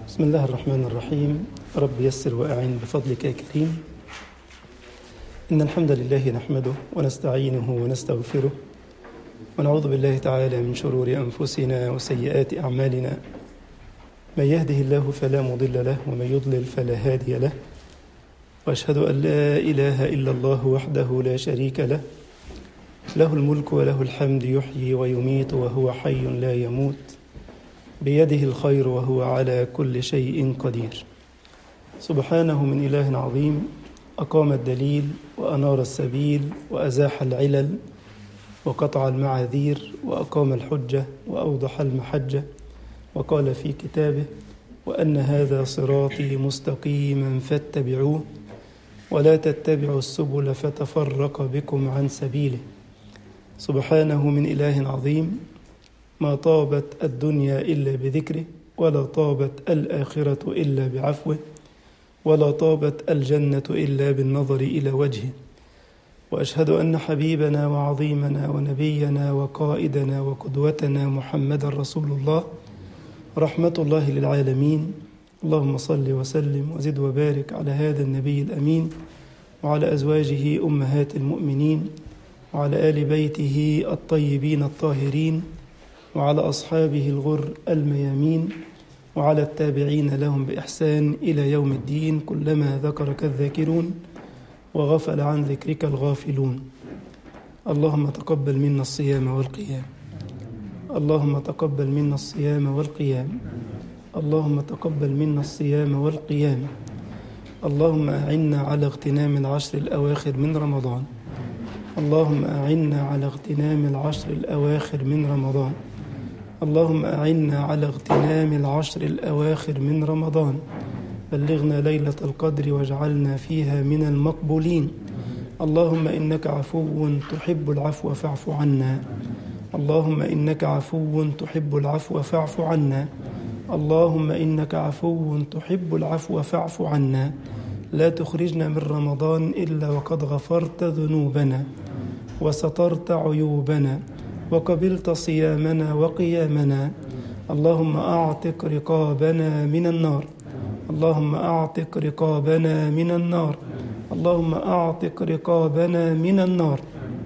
بسم الله الرحمن الرحيم رب يسر وأعن بفضلك يا كريم إن الحمد لله نحمده ونستعينه ونستغفره ونعوذ بالله تعالى من شرور أنفسنا وسيئات أعمالنا من يهده الله فلا مضل له ومن يضلل فلا هادي له وأشهد أن لا إله إلا الله وحده لا شريك له له الملك وله الحمد يحيي ويميت وهو حي لا يموت بيده الخير وهو على كل شيء قدير سبحانه من إله عظيم أقام الدليل وأنار السبيل وأزاح العلل وقطع المعاذير وأقام الحجة وأوضح المحجة وقال في كتابه وأن هذا صراطي مستقيما فاتبعوه ولا تتبعوا السبل فتفرق بكم عن سبيله سبحانه من إله عظيم ما طابت الدنيا إلا بذكره ولا طابت الآخرة إلا بعفوه ولا طابت الجنة إلا بالنظر إلى وجهه وأشهد أن حبيبنا وعظيمنا ونبينا وقائدنا وقدوتنا محمد رسول الله رحمة الله للعالمين اللهم صل وسلم وزد وبارك على هذا النبي الأمين وعلى أزواجه أمهات المؤمنين وعلى آل بيته الطيبين الطاهرين وعلى أصحابه الغر الميامين وعلى التابعين لهم بإحسان إلى يوم الدين كلما ذكرك الذاكرون وغفل عن ذكرك الغافلون اللهم تقبل منا الصيام والقيام اللهم تقبل منا الصيام والقيام اللهم تقبل منا الصيام والقيام اللهم أعنا على اغتنام العشر الأواخر من رمضان اللهم أعنا على اغتنام العشر الأواخر من رمضان اللهم أعنا على اغتنام العشر الأواخر من رمضان بلغنا ليلة القدر واجعلنا فيها من المقبولين اللهم إنك عفو تحب العفو فاعف عنا اللهم إنك عفو تحب العفو فاعف عنا اللهم إنك عفو تحب العفو فاعف عنا لا تخرجنا من رمضان إلا وقد غفرت ذنوبنا وسترت عيوبنا وقبلت صيامنا وقيامنا اللهم أعتق رقابنا من النار اللهم أعتق رقابنا من النار اللهم أعتق رقابنا من النار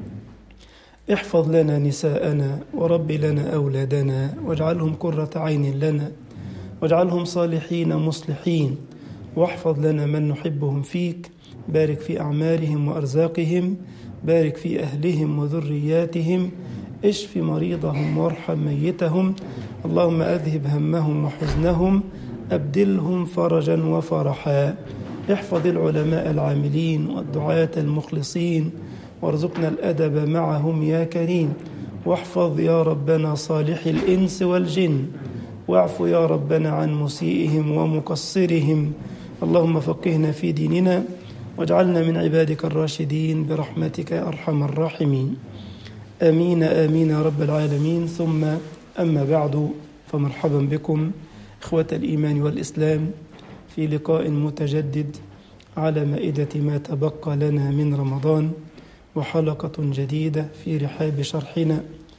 احفظ لنا نساءنا ورب لنا أولادنا واجعلهم قرة عين لنا واجعلهم صالحين مصلحين واحفظ لنا من نحبهم فيك بارك في أعمالهم وأرزاقهم بارك في أهلهم وذرياتهم اشف مريضهم وارحم ميتهم اللهم أذهب همهم وحزنهم أبدلهم فرجا وفرحا احفظ العلماء العاملين والدعاة المخلصين وارزقنا الأدب معهم يا كريم واحفظ يا ربنا صالح الإنس والجن واعف يا ربنا عن مسيئهم ومقصرهم اللهم فقهنا في ديننا واجعلنا من عبادك الراشدين برحمتك يا أرحم الراحمين آمين آمين يا رب العالمين ثم أما بعد فمرحبا بكم إخوة الإيمان والإسلام في لقاء متجدد على مائدة ما تبقى لنا من رمضان وحلقة جديدة في رحاب شرحنا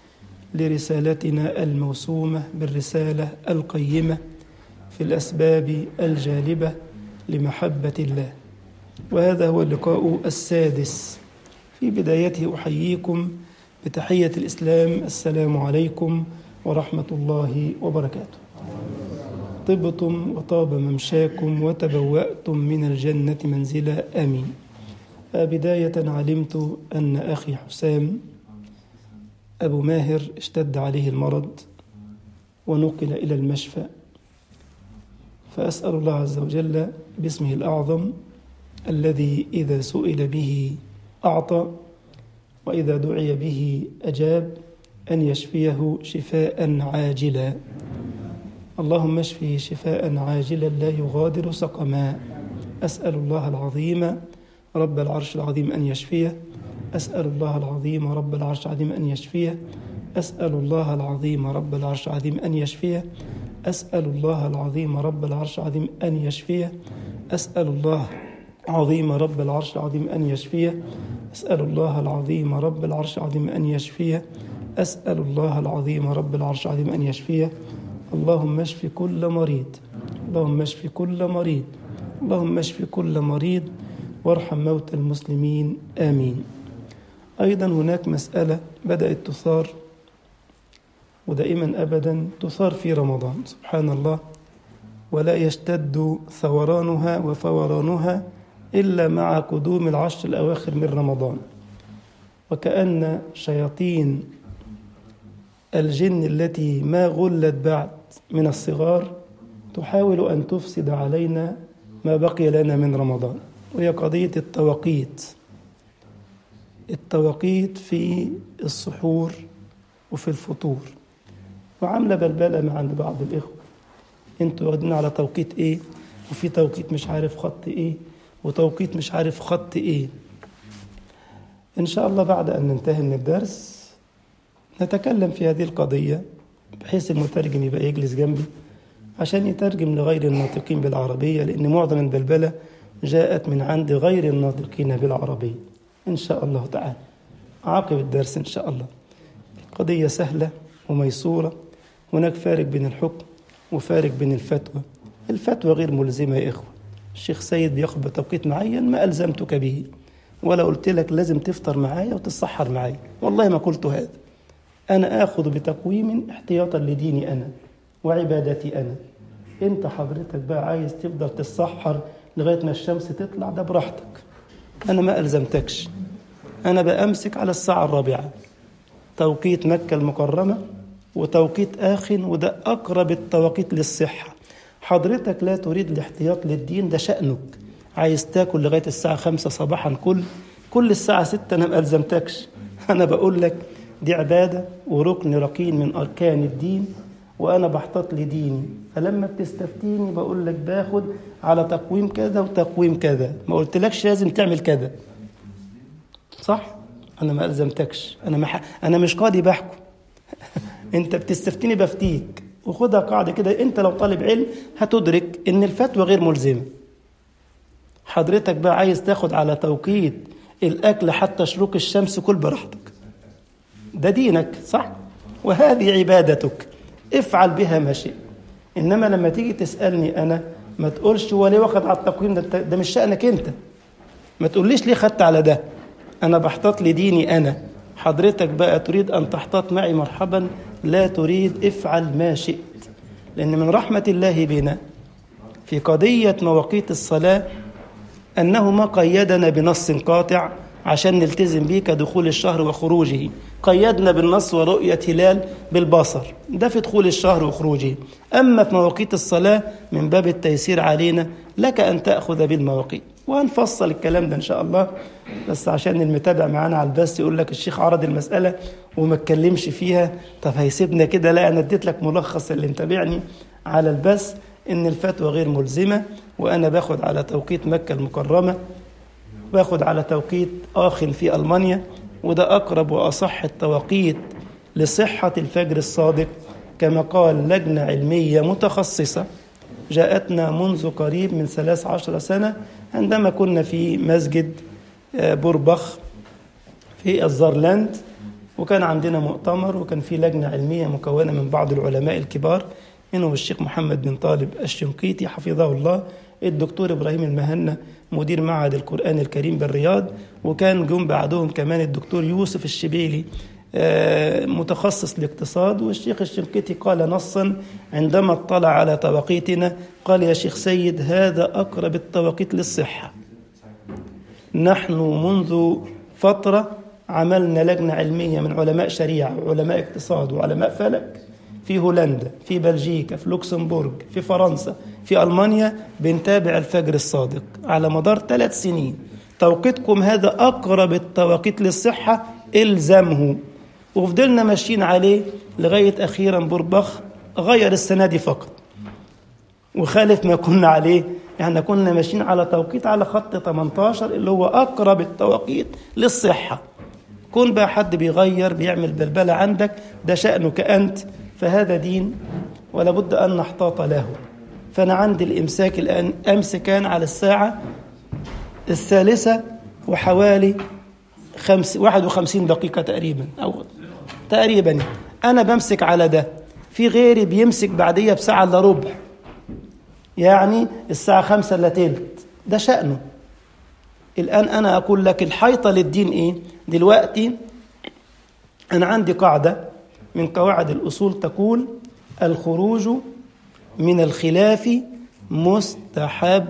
لرسالتنا الموسومة بالرسالة القيمة في الأسباب الجالبة لمحبة الله وهذا هو اللقاء السادس في بدايته أحييكم بتحية الإسلام السلام عليكم ورحمة الله وبركاته طبتم وطاب ممشاكم وتبوأتم من الجنة منزلا آمين بداية علمت أن أخي حسام أبو ماهر اشتد عليه المرض ونقل إلى المشفى فأسأل الله عز وجل باسمه الأعظم الذي إذا سئل به أعطى وإذا دعي به أجاب أن يشفيه شفاء عاجلا اللهم اشفه شفاء عاجلا لا يغادر سقما أسأل الله العظيم رب العرش العظيم أن يشفيه أسأل الله العظيم رب العرش العظيم أن يشفيه أسأل الله العظيم رب العرش العظيم أن يشفيه أسأل الله العظيم رب العرش العظيم أن يشفيه أسأل الله عظيم رب العرش العظيم أن يشفيه أسأل الله العظيم رب العرش العظيم أن يشفيه أسأل الله العظيم رب العرش العظيم أن يشفيه اللهم اشف كل مريض اللهم اشف كل مريض اللهم اشف كل مريض وارحم موتى المسلمين آمين أيضا هناك مسألة بدأت تثار ودائما أبدا تثار في رمضان سبحان الله ولا يشتد ثورانها وفورانها إلا مع قدوم العشر الأواخر من رمضان وكأن شياطين الجن التي ما غلت بعد من الصغار تحاول أن تفسد علينا ما بقي لنا من رمضان وهي قضية التوقيت التوقيت في السحور وفي الفطور وعاملة بلبلة مع عند بعض الإخوة انتوا واخدين على توقيت ايه وفي توقيت مش عارف خط ايه وتوقيت مش عارف خط ايه ان شاء الله بعد ان ننتهي من الدرس نتكلم في هذه القضية بحيث المترجم يبقى يجلس جنبي عشان يترجم لغير الناطقين بالعربية لأن معظم البلبلة جاءت من عند غير الناطقين بالعربية إن شاء الله تعالى عقب الدرس إن شاء الله قضية سهلة وميسورة هناك فارق بين الحكم وفارق بين الفتوى الفتوى غير ملزمة يا إخوة الشيخ سيد بياخد بتوقيت معين ما ألزمتك به ولا قلت لك لازم تفطر معايا وتتسحر معايا والله ما قلت هذا أنا آخذ بتقويم احتياطا لديني أنا وعبادتي أنا أنت حضرتك بقى عايز تفضل تتسحر لغاية ما الشمس تطلع ده براحتك أنا ما ألزمتكش أنا بأمسك على الساعة الرابعة توقيت مكة المكرمة وتوقيت آخن وده أقرب التوقيت للصحة حضرتك لا تريد الاحتياط للدين ده شأنك عايز تاكل لغاية الساعة خمسة صباحا كل كل الساعة ستة أنا ما ألزمتكش أنا بقول لك دي عبادة وركن ركين من أركان الدين وأنا بحتاط لديني فلما بتستفتيني بقول لك باخد على تقويم كذا وتقويم كذا ما قلتلكش لازم تعمل كذا صح؟ أنا ما ألزمتكش أنا ما ح... أنا مش قاضي بحكم أنت بتستفتيني بفتيك وخدها قاعدة كده أنت لو طالب علم هتدرك إن الفتوى غير ملزمة حضرتك بقى عايز تاخد على توقيت الأكل حتى شروق الشمس كل براحتك ده دينك صح وهذه عبادتك افعل بها ما شئت إنما لما تيجي تسألني أنا ما تقولش هو ليه واخد على التقويم ده, ده مش شأنك أنت ما تقوليش ليه خدت على ده أنا بحتاط لديني أنا حضرتك بقى تريد أن تحتاط معي مرحبا لا تريد افعل ما شئت لأن من رحمة الله بنا في قضية مواقيت الصلاة أنه ما قيدنا بنص قاطع عشان نلتزم به كدخول الشهر وخروجه قيدنا بالنص ورؤية هلال بالبصر ده في دخول الشهر وخروجه أما في مواقيت الصلاة من باب التيسير علينا لك أن تأخذ بالمواقيت وهنفصل الكلام ده إن شاء الله بس عشان المتابع معانا على البث يقول لك الشيخ عرض المسألة وما اتكلمش فيها طب هيسيبنا كده لا أنا اديت لك ملخص اللي متابعني على البث إن الفتوى غير ملزمة وأنا باخد على توقيت مكة المكرمة باخد على توقيت آخ في ألمانيا وده أقرب وأصح التوقيت لصحة الفجر الصادق كما قال لجنة علمية متخصصة جاءتنا منذ قريب من ثلاث عشر سنة عندما كنا في مسجد بوربخ في الزرلاند وكان عندنا مؤتمر وكان في لجنة علمية مكونة من بعض العلماء الكبار منهم الشيخ محمد بن طالب الشنقيطي حفظه الله الدكتور إبراهيم المهنا مدير معهد القرآن الكريم بالرياض وكان جم بعدهم كمان الدكتور يوسف الشبيلي متخصص الاقتصاد والشيخ الشنقيطي قال نصا عندما اطلع على توقيتنا قال يا شيخ سيد هذا أقرب التوقيت للصحة نحن منذ فترة عملنا لجنة علمية من علماء شريعة وعلماء اقتصاد وعلماء فلك في هولندا في بلجيكا في لوكسمبورغ في فرنسا في ألمانيا بنتابع الفجر الصادق على مدار ثلاث سنين توقيتكم هذا أقرب التوقيت للصحة إلزمه وفضلنا ماشيين عليه لغاية أخيرا بوربخ غير السنة دي فقط وخالف ما كنا عليه يعني كنا ماشيين على توقيت على خط 18 اللي هو أقرب التوقيت للصحة كون بقى حد بيغير بيعمل بلبلة عندك ده شأنك أنت فهذا دين ولا بد أن نحتاط له فأنا عندي الإمساك الآن أمس كان على الساعة الثالثة وحوالي خمس واحد وخمسين دقيقة تقريبا أو تقريبا أنا بمسك على ده في غيري بيمسك بعدية بساعة إلا ربع يعني الساعة خمسة إلا تلت ده شأنه الآن أنا أقول لك الحيطة للدين إيه دلوقتي أنا عندي قاعدة من قواعد الأصول تقول الخروج من الخلاف مستحب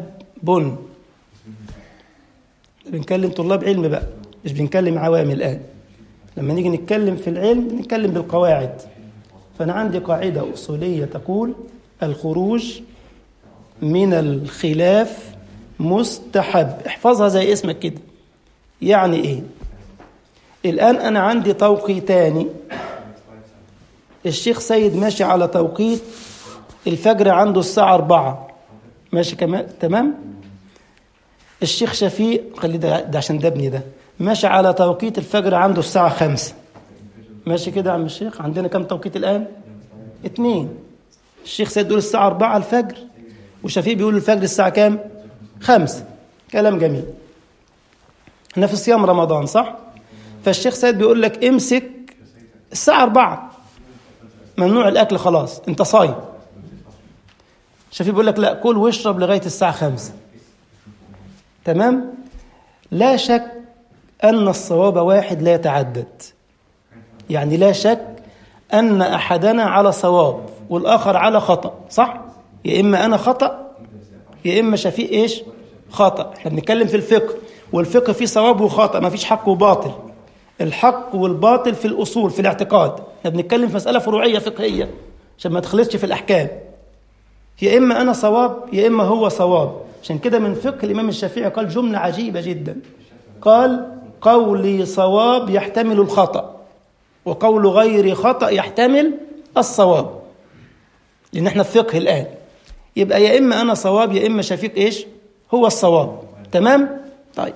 بنكلم طلاب علم بقى مش بنكلم عوام الآن لما نيجي نتكلم في العلم نتكلم بالقواعد فأنا عندي قاعدة أصولية تقول الخروج من الخلاف مستحب احفظها زي اسمك كده يعني ايه الآن أنا عندي توقيتان الشيخ سيد ماشي على توقيت الفجر عنده الساعة أربعة ماشي كمان تمام الشيخ شفيق خلي ده, ده عشان ده ابني ده ماشي على توقيت الفجر عنده الساعة خمسة ماشي كده يا عم الشيخ عندنا كم توقيت الآن اتنين الشيخ سيد بيقول الساعة أربعة الفجر وشفيق بيقول الفجر الساعة كام خمسة كلام جميل احنا في صيام رمضان صح فالشيخ سيد بيقول لك امسك الساعة أربعة ممنوع الأكل خلاص أنت صايم شفيق بيقول لك لا كل واشرب لغاية الساعة خمسة تمام لا شك أن الصواب واحد لا يتعدد يعني لا شك أن أحدنا على صواب والآخر على خطأ صح؟ يا إما أنا خطأ يا إما شفيق إيش؟ خطأ احنا بنتكلم في الفقه والفقه فيه صواب وخطأ ما فيش حق وباطل الحق والباطل في الأصول في الاعتقاد احنا بنتكلم في مسألة فروعية فقهية عشان ما تخلصش في الأحكام يا إما أنا صواب يا إما هو صواب عشان كده من فقه الإمام الشافعي قال جملة عجيبة جدا قال قولي صواب يحتمل الخطأ وقول غير خطأ يحتمل الصواب لأن احنا في فقه الآن يبقى يا إما أنا صواب يا إما شفيق إيش هو الصواب تمام طيب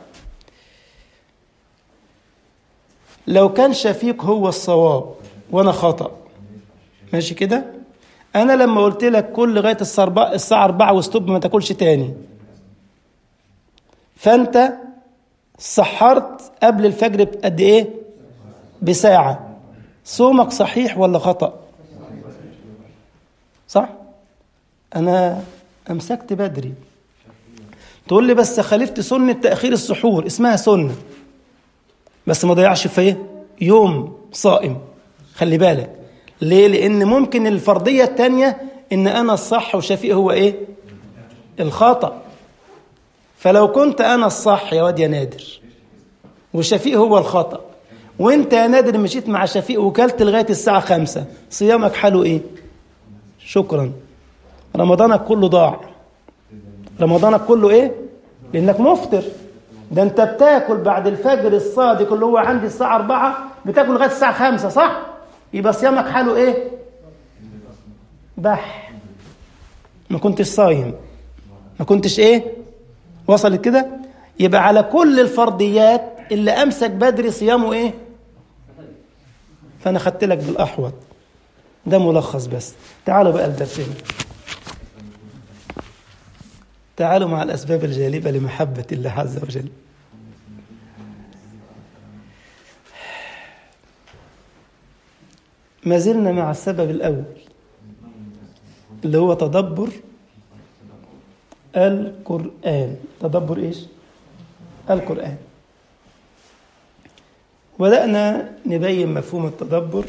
لو كان شفيق هو الصواب وأنا خطأ ماشي كده أنا لما قلت لك كل لغاية الساعة 4 واستوب ما تاكلش تاني فأنت سحرت قبل الفجر بقد إيه بساعة صومك صحيح ولا خطأ صح أنا أمسكت بدري تقول لي بس خالفت سنة تأخير السحور اسمها سنة بس ما ضيعش في ايه يوم صائم خلي بالك ليه لأن ممكن الفرضية التانية إن أنا الصح وشفيق هو إيه الخطأ فلو كنت أنا الصح يا واد يا نادر وشفيق هو الخطأ وانت يا نادر مشيت مع شفيق وكلت لغاية الساعة خمسة صيامك حاله ايه شكرا رمضانك كله ضاع رمضانك كله ايه لانك مفطر ده انت بتاكل بعد الفجر الصادق اللي هو عندي الساعة أربعة بتاكل لغاية الساعة خمسة صح يبقى صيامك حاله ايه بح ما كنتش صايم ما كنتش ايه وصلت كده يبقى على كل الفرضيات اللي امسك بدري صيامه ايه فانا خدت لك بالاحوط ده ملخص بس تعالوا بقى لدرسنا تعالوا مع الاسباب الجالبه لمحبه الله عز وجل ما زلنا مع السبب الاول اللي هو تدبر القران تدبر ايش القران بدأنا نبين مفهوم التدبر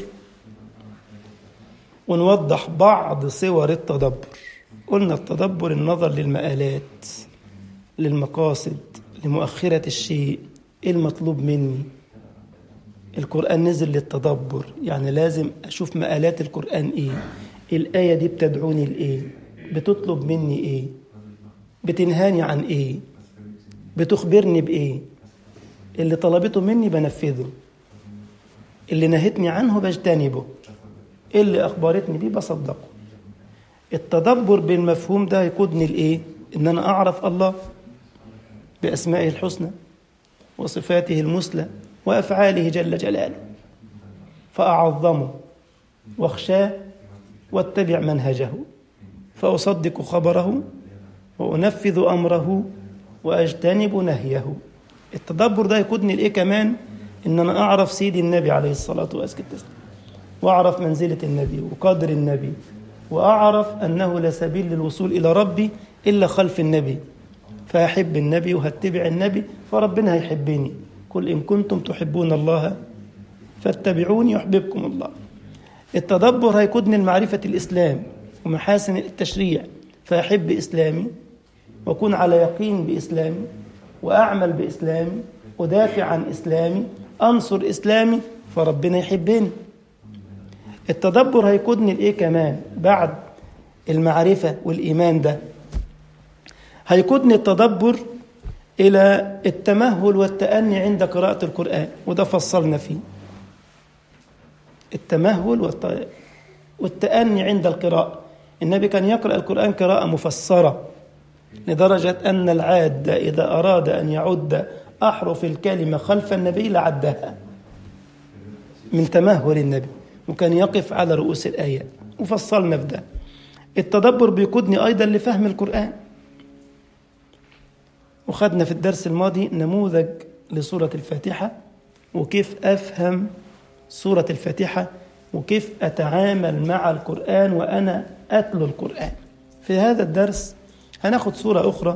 ونوضح بعض صور التدبر قلنا التدبر النظر للمآلات للمقاصد لمؤخرة الشيء إيه المطلوب مني القرآن نزل للتدبر يعني لازم أشوف مآلات القرآن إيه الآية دي بتدعوني لإيه بتطلب مني إيه بتنهاني عن إيه بتخبرني بإيه اللي طلبته مني بنفذه اللي نهتني عنه بجتنبه اللي أخبرتني بيه بصدقه التدبر بالمفهوم ده يقودني لإيه إن أنا أعرف الله بأسمائه الحسنى وصفاته المثلى وأفعاله جل جلاله فأعظمه واخشاه واتبع منهجه فأصدق خبره وأنفذ أمره وأجتنب نهيه التدبر ده يقودني لإيه كمان إن أنا أعرف سيدي النبي عليه الصلاة والسلام وأعرف منزلة النبي وقدر النبي وأعرف أنه لا سبيل للوصول إلى ربي إلا خلف النبي فأحب النبي وهتبع النبي فربنا هيحبني قل إن كنتم تحبون الله فاتبعوني يحببكم الله التدبر هيقودني لمعرفة الإسلام ومحاسن التشريع فأحب إسلامي وأكون على يقين بإسلامي وأعمل بإسلامي أدافع عن إسلامي أنصر إسلامي فربنا يحبني التدبر هيقودني لإيه كمان بعد المعرفة والإيمان ده هيقودني التدبر إلى التمهل والتأني عند قراءة القرآن وده فصلنا فيه التمهل والت... والتأني عند القراءة النبي كان يقرأ القرآن قراءة مفسرة لدرجة أن العاد إذا أراد أن يعد أحرف الكلمة خلف النبي لعدها من تمهل النبي وكان يقف على رؤوس الآيات وفصلنا في ده التدبر بيقودني أيضا لفهم القرآن وخدنا في الدرس الماضي نموذج لسورة الفاتحة وكيف أفهم سورة الفاتحة وكيف أتعامل مع القرآن وأنا أتلو القرآن في هذا الدرس هناخد صورة أخرى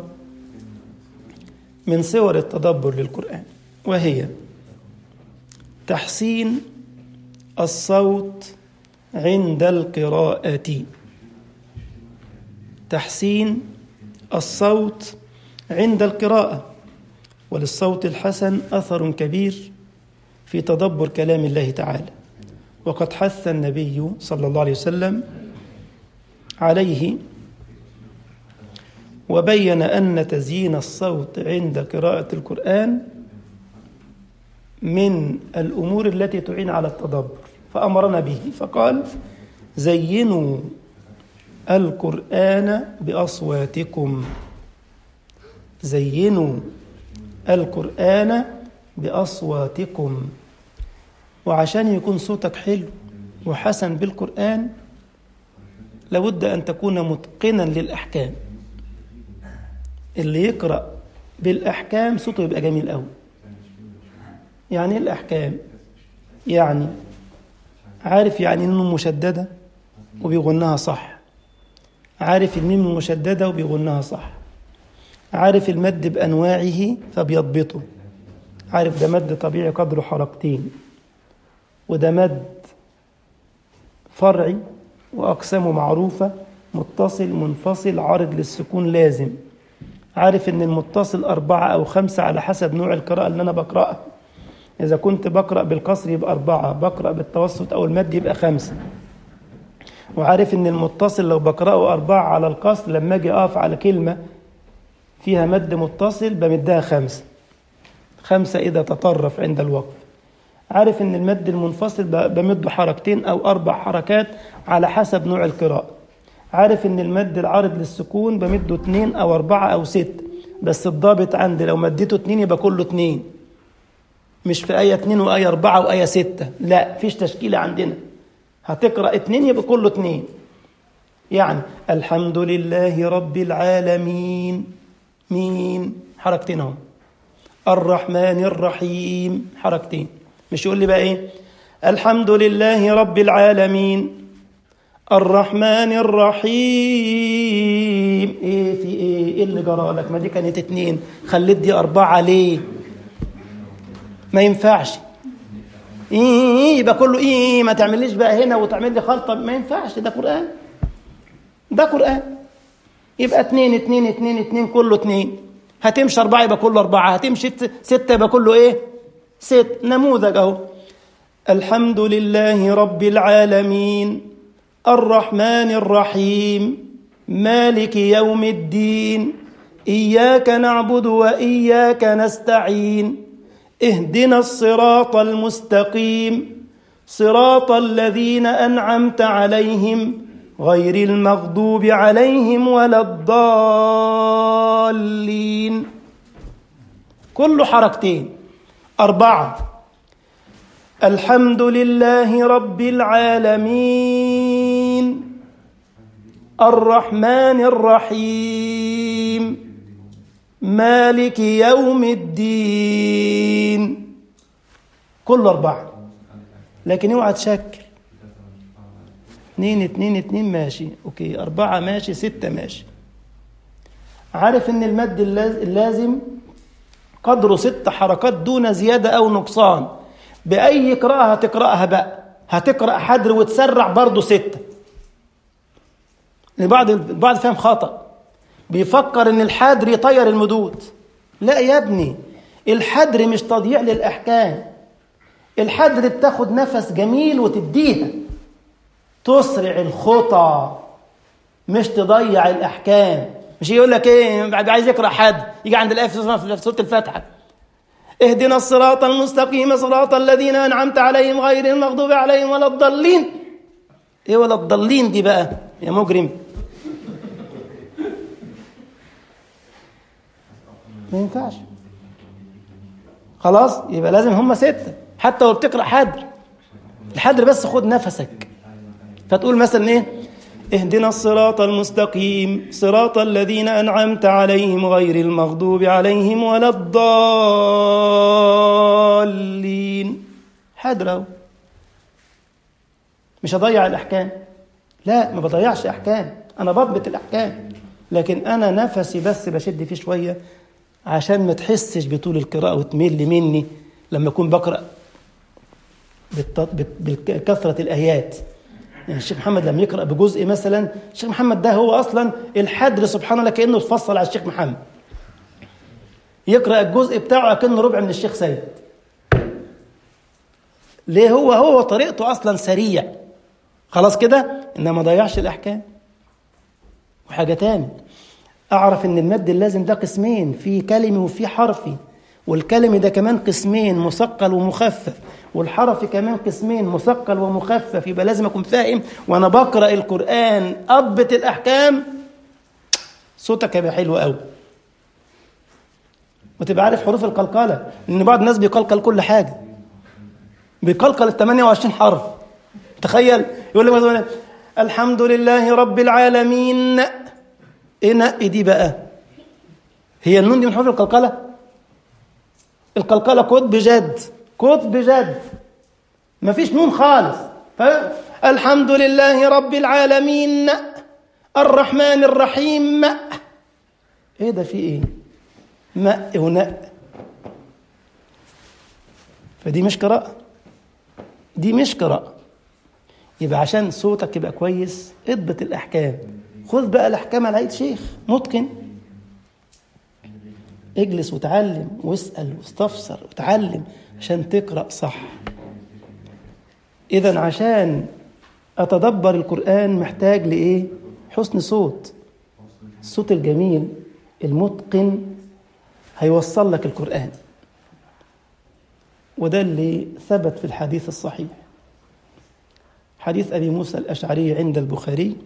من صور التدبر للقرآن وهي تحسين الصوت عند القراءة تحسين الصوت عند القراءة وللصوت الحسن أثر كبير في تدبر كلام الله تعالى وقد حث النبي صلى الله عليه وسلم عليه وبين أن تزيين الصوت عند قراءة القرآن من الأمور التي تعين على التدبر فأمرنا به فقال زينوا القرآن بأصواتكم زينوا القرآن بأصواتكم وعشان يكون صوتك حلو وحسن بالقرآن لابد أن تكون متقنا للأحكام اللي يقرأ بالأحكام صوته يبقى جميل قوي يعني ايه الأحكام يعني عارف يعني النون مشددة وبيغنها صح عارف الميم المشددة وبيغنها صح عارف المد بأنواعه فبيضبطه عارف ده مد طبيعي قدره حركتين وده مد فرعي وأقسامه معروفة متصل منفصل عارض للسكون لازم عارف ان المتصل أربعة أو خمسة على حسب نوع القراءة اللي أنا بقرأها إذا كنت بقرأ بالقصر يبقى أربعة بقرأ بالتوسط أو المد يبقى خمسة وعارف ان المتصل لو بقرأه أربعة على القصر لما أجي أقف على كلمة فيها مد متصل بمدها خمسة خمسة إذا تطرف عند الوقف عارف ان المد المنفصل بمده حركتين أو أربع حركات على حسب نوع القراءة عارف ان المد العارض للسكون بمده اتنين او اربعة او ست بس الضابط عندي لو مديته اتنين يبقى كله اتنين مش في آية اتنين وآية أربعة وآية ستة لا فيش تشكيلة عندنا هتقرأ اتنين يبقى كله اتنين يعني الحمد لله رب العالمين مين حركتين اهو الرحمن الرحيم حركتين مش يقول لي بقى ايه الحمد لله رب العالمين الرحمن الرحيم ايه في ايه ايه اللي جرى لك ما دي كانت اتنين خليت دي اربعة ليه ما ينفعش ايه يبقى كله ايه ما تعمليش بقى هنا وتعمل لي خلطة ما ينفعش ده قرآن ده قرآن يبقى اتنين اتنين اتنين اتنين كله اتنين هتمشي أربعة يبقى كله أربعة هتمشي ستة يبقى كله إيه ست نموذج أهو الحمد لله رب العالمين الرحمن الرحيم مالك يوم الدين إياك نعبد وإياك نستعين اهدنا الصراط المستقيم صراط الذين أنعمت عليهم غير المغضوب عليهم ولا الضالين كل حركتين أربعة الحمد لله رب العالمين الرحمن الرحيم مالك يوم الدين كل أربعة لكن اوعى تشكل اتنين اتنين اتنين ماشي اوكي اربعة ماشي ستة ماشي عارف ان المد اللاز- اللازم قدره ست حركات دون زيادة او نقصان بأي قراءة هتقرأها بقى هتقرأ حدر وتسرع برضه ستة البعض البعض فاهم خطأ بيفكر ان الحدر يطير المدود لا يا ابني الحدر مش تضييع للأحكام الحدر بتاخد نفس جميل وتديها تسرع الخطى مش تضيع الأحكام مش يقول لك ايه بعد عايز يقرأ حد يجي عند الآية في سورة الفاتحة اهدنا الصراط المستقيم صراط الذين أنعمت عليهم غير المغضوب عليهم ولا الضالين ايه ولا الضالين دي بقى يا مجرم ما ينفعش خلاص يبقى لازم هم ستة حتى لو بتقرأ حدر الحدر بس خد نفسك فتقول مثلا ايه اهدنا الصراط المستقيم صراط الذين أنعمت عليهم غير المغضوب عليهم ولا الضالين حدر أهو. مش هضيع الأحكام لا ما بضيعش أحكام أنا بضبط الأحكام لكن أنا نفسي بس بشد فيه شوية عشان ما تحسش بطول القراءة وتمل مني لما أكون بقرأ بالت- بت- بكثرة الآيات يعني الشيخ محمد لما يقرأ بجزء مثلا الشيخ محمد ده هو أصلا الحدر سبحان الله كأنه اتفصل على الشيخ محمد يقرأ الجزء بتاعه كأنه ربع من الشيخ سيد ليه هو هو طريقته أصلا سريع خلاص كده إنما ما ضيعش الأحكام وحاجة تاني أعرف إن المد اللازم ده قسمين في كلمي وفي حرفي والكلمي ده كمان قسمين مثقل ومخفف والحرفي كمان قسمين مثقل ومخفف يبقى لازم أكون فاهم وأنا بقرأ القرآن أضبط الأحكام صوتك هيبقى حلو قوي وتبقى عارف حروف القلقلة لأن بعض الناس بيقلقل كل حاجة بيقلقل ال 28 حرف تخيل يقول لك مثلا الحمد لله رب العالمين ايه نقي دي بقى هي النون دي من حروف القلقله القلقله كود بجد كود بجد مفيش نون خالص ف- الحمد لله رب العالمين الرحمن الرحيم ايه ده في ايه ماء ونق فدي مش قراءه دي مش قراءه يبقى عشان صوتك يبقى كويس اضبط الاحكام خذ بقى الاحكام على ايد شيخ متقن اجلس وتعلم واسال واستفسر وتعلم عشان تقرا صح اذا عشان اتدبر القران محتاج لايه حسن صوت الصوت الجميل المتقن هيوصل لك القران وده اللي ثبت في الحديث الصحيح حديث أبي موسى الأشعري عند البخاري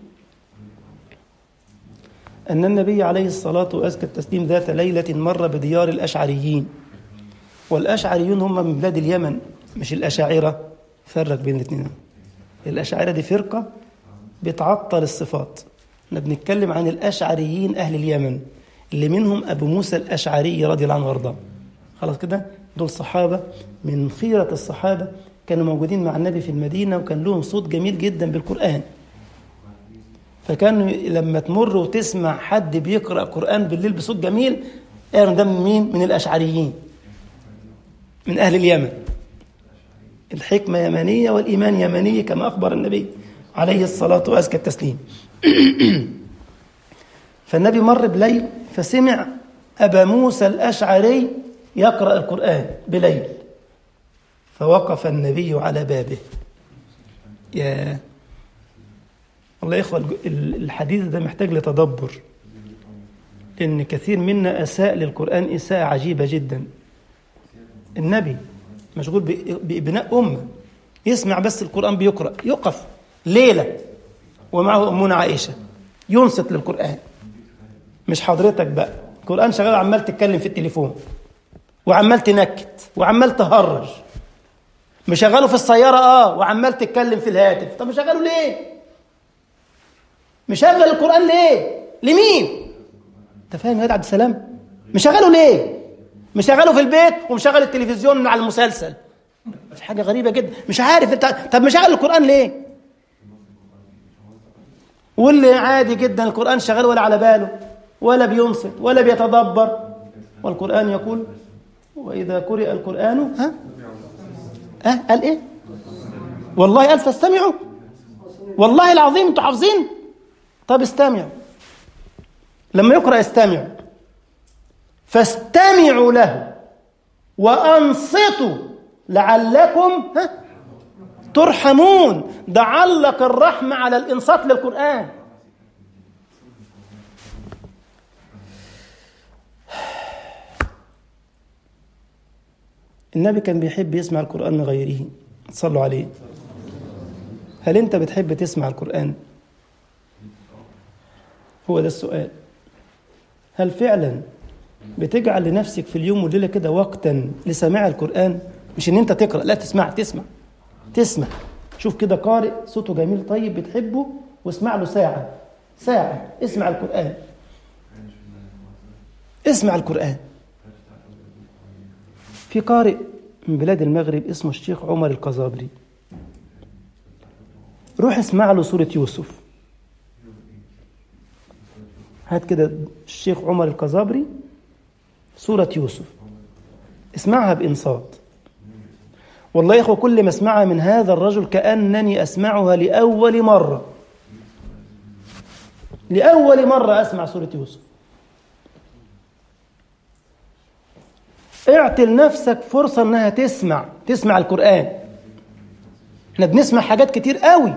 أن النبي عليه الصلاة وأزكى التسليم ذات ليلة مر بديار الأشعريين والأشعريون هم من بلاد اليمن مش الأشاعرة فرق بين الاثنين الأشاعرة دي فرقة بتعطل الصفات احنا بنتكلم عن الأشعريين أهل اليمن اللي منهم أبو موسى الأشعري رضي الله عنه وارضاه خلاص كده دول صحابة من خيرة الصحابة كانوا موجودين مع النبي في المدينة وكان لهم صوت جميل جدا بالقرآن فكانوا لما تمر وتسمع حد بيقرأ قرآن بالليل بصوت جميل اعرف ده من مين؟ من الأشعريين من أهل اليمن الحكمة يمنية والإيمان يمني كما أخبر النبي عليه الصلاة وأزكى التسليم فالنبي مر بليل فسمع أبا موسى الأشعري يقرأ القرآن بليل فوقف النبي على بابه يا والله يا إخوة الحديث ده محتاج لتدبر إن كثير منا أساء للقرآن إساءة عجيبة جدا النبي مشغول بإبناء أمة يسمع بس القرآن بيقرأ يقف ليلة ومعه أمنا عائشة ينصت للقرآن مش حضرتك بقى القرآن شغال عمال تتكلم في التليفون وعمال تنكت وعمال تهرج مشغله في السيارة اه وعمال تتكلم في الهاتف طب مشغله ليه مشغل القرآن ليه لمين انت فاهم يا عبد السلام مشغله ليه مشغله في البيت ومشغل التلفزيون من على المسلسل مش حاجة غريبة جدا مش عارف انت طب مشغل القرآن ليه واللي عادي جدا القرآن شغال ولا على باله ولا بينصت ولا بيتدبر والقرآن يقول وإذا قرئ القرآن ها أه قال إيه والله قال فاستمعوا والله العظيم انتوا حافظين طب استمعوا لما يقرأ استمعوا فاستمعوا له وأنصتوا لعلكم ها ترحمون ده علق الرحمة على الإنصات للقرآن النبي كان بيحب يسمع القرآن من غيره صلوا عليه هل أنت بتحب تسمع القرآن؟ هو ده السؤال هل فعلا بتجعل لنفسك في اليوم والليلة كده وقتا لسماع القرآن مش ان انت تقرأ لا تسمع تسمع تسمع شوف كده قارئ صوته جميل طيب بتحبه واسمع له ساعة ساعة اسمع القرآن اسمع القرآن في قارئ من بلاد المغرب اسمه الشيخ عمر القزابري روح اسمع له سورة يوسف هات كده الشيخ عمر القزابري سورة يوسف اسمعها بإنصات والله يا إخوة كل ما اسمعها من هذا الرجل كأنني أسمعها لأول مرة لأول مرة أسمع سورة يوسف اعطي لنفسك فرصة انها تسمع تسمع القرآن احنا بنسمع حاجات كتير قوي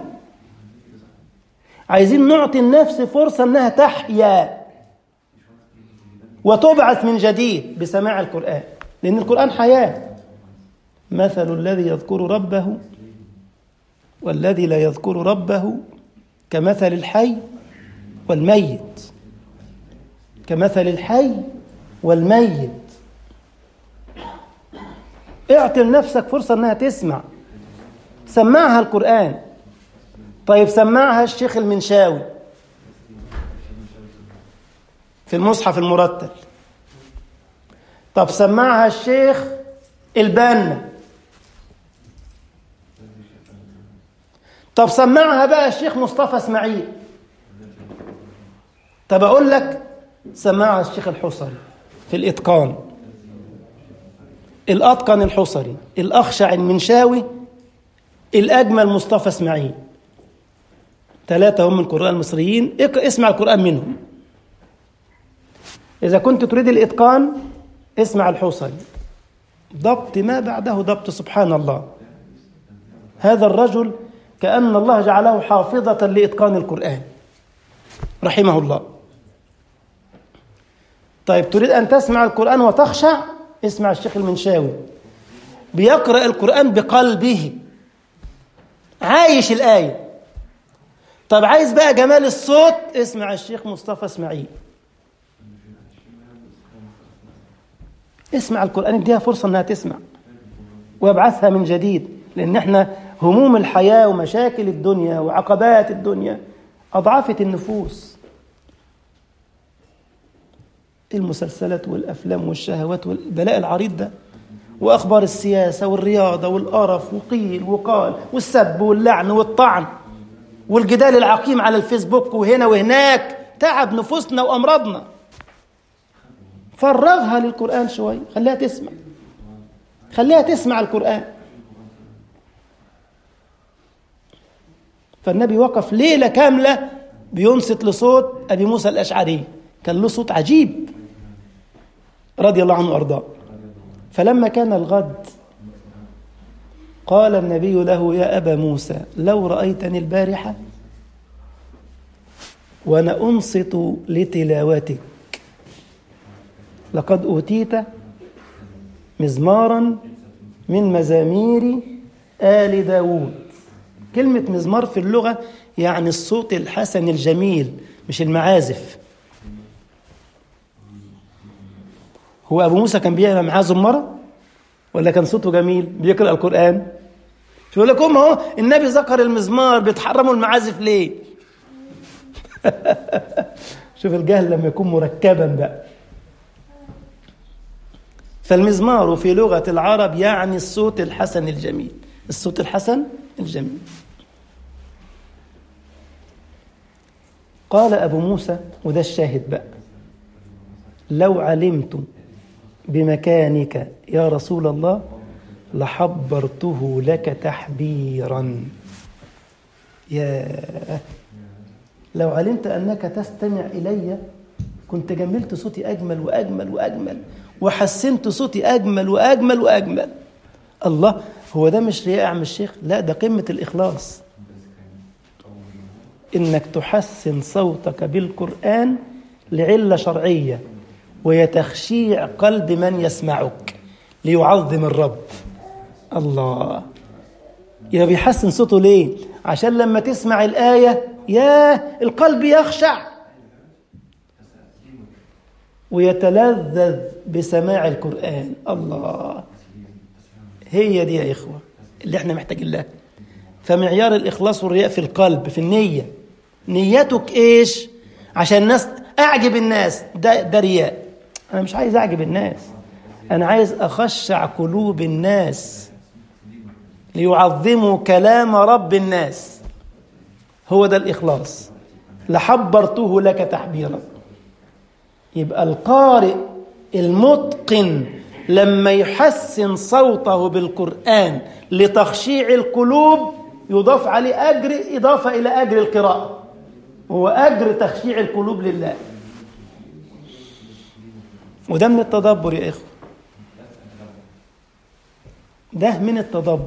عايزين نعطي النفس فرصة انها تحيا وتبعث من جديد بسماع القرآن لأن القرآن حياة مثل الذي يذكر ربه والذي لا يذكر ربه كمثل الحي والميت كمثل الحي والميت اعطي لنفسك فرصة انها تسمع سمعها القرآن طيب سمعها الشيخ المنشاوي في المصحف المرتل طب سمعها الشيخ البنا طب سمعها بقى الشيخ مصطفى اسماعيل طب اقول لك سمعها الشيخ الحصري في الاتقان الاتقن الحصري الاخشع المنشاوي الاجمل مصطفى اسماعيل ثلاثه هم من القراء المصريين اسمع القران منهم إذا كنت تريد الإتقان اسمع الحوصري ضبط ما بعده ضبط سبحان الله هذا الرجل كأن الله جعله حافظة لإتقان القرآن رحمه الله طيب تريد أن تسمع القرآن وتخشع اسمع الشيخ المنشاوي بيقرأ القرآن بقلبه عايش الآية طب عايز بقى جمال الصوت اسمع الشيخ مصطفى اسماعيل اسمع القرآن اديها فرصة انها تسمع وابعثها من جديد لان احنا هموم الحياة ومشاكل الدنيا وعقبات الدنيا أضعفت النفوس المسلسلات والأفلام والشهوات والبلاء العريض ده وأخبار السياسة والرياضة والقرف وقيل وقال والسب واللعن والطعن والجدال العقيم على الفيسبوك وهنا وهناك تعب نفوسنا وأمراضنا فرغها للقرآن شوي خليها تسمع خليها تسمع القرآن فالنبي وقف ليلة كاملة بينصت لصوت أبي موسى الأشعري كان له صوت عجيب رضي الله عنه وأرضاه فلما كان الغد قال النبي له يا أبا موسى لو رأيتني البارحة وأنا أنصت لتلاوتك لقد أوتيت مزمارا من مزامير آل داود كلمة مزمار في اللغة يعني الصوت الحسن الجميل مش المعازف هو أبو موسى كان بيعمل معاه زمرة ولا كان صوته جميل بيقرأ القرآن شو يقول لكم اهو النبي ذكر المزمار بيتحرموا المعازف ليه شوف الجهل لما يكون مركبا بقى فالمزمار في لغة العرب يعني الصوت الحسن الجميل الصوت الحسن الجميل قال أبو موسى وده الشاهد بقى لو علمت بمكانك يا رسول الله لحبرته لك تحبيرا يا لو علمت أنك تستمع إلي كنت جملت صوتي أجمل وأجمل وأجمل وحسنت صوتي أجمل وأجمل وأجمل الله هو ده مش رياء يا عم الشيخ لا ده قمة الإخلاص إنك تحسن صوتك بالقرآن لعلة شرعية وهي تخشيع قلب من يسمعك ليعظم الرب الله يا بيحسن صوته ليه عشان لما تسمع الآية يا القلب يخشع ويتلذذ بسماع القرآن الله هي دي يا إخوة اللي احنا محتاجين لها فمعيار الإخلاص والرياء في القلب في النية نيتك إيش عشان الناس أعجب الناس ده, ده رياء أنا مش عايز أعجب الناس أنا عايز أخشع قلوب الناس ليعظموا كلام رب الناس هو ده الإخلاص لحبرته لك تحبيرا يبقى القارئ المتقن لما يحسن صوته بالقرآن لتخشيع القلوب يضاف عليه أجر إضافة إلى أجر القراءة هو أجر تخشيع القلوب لله وده من التدبر يا إخوة ده من التدبر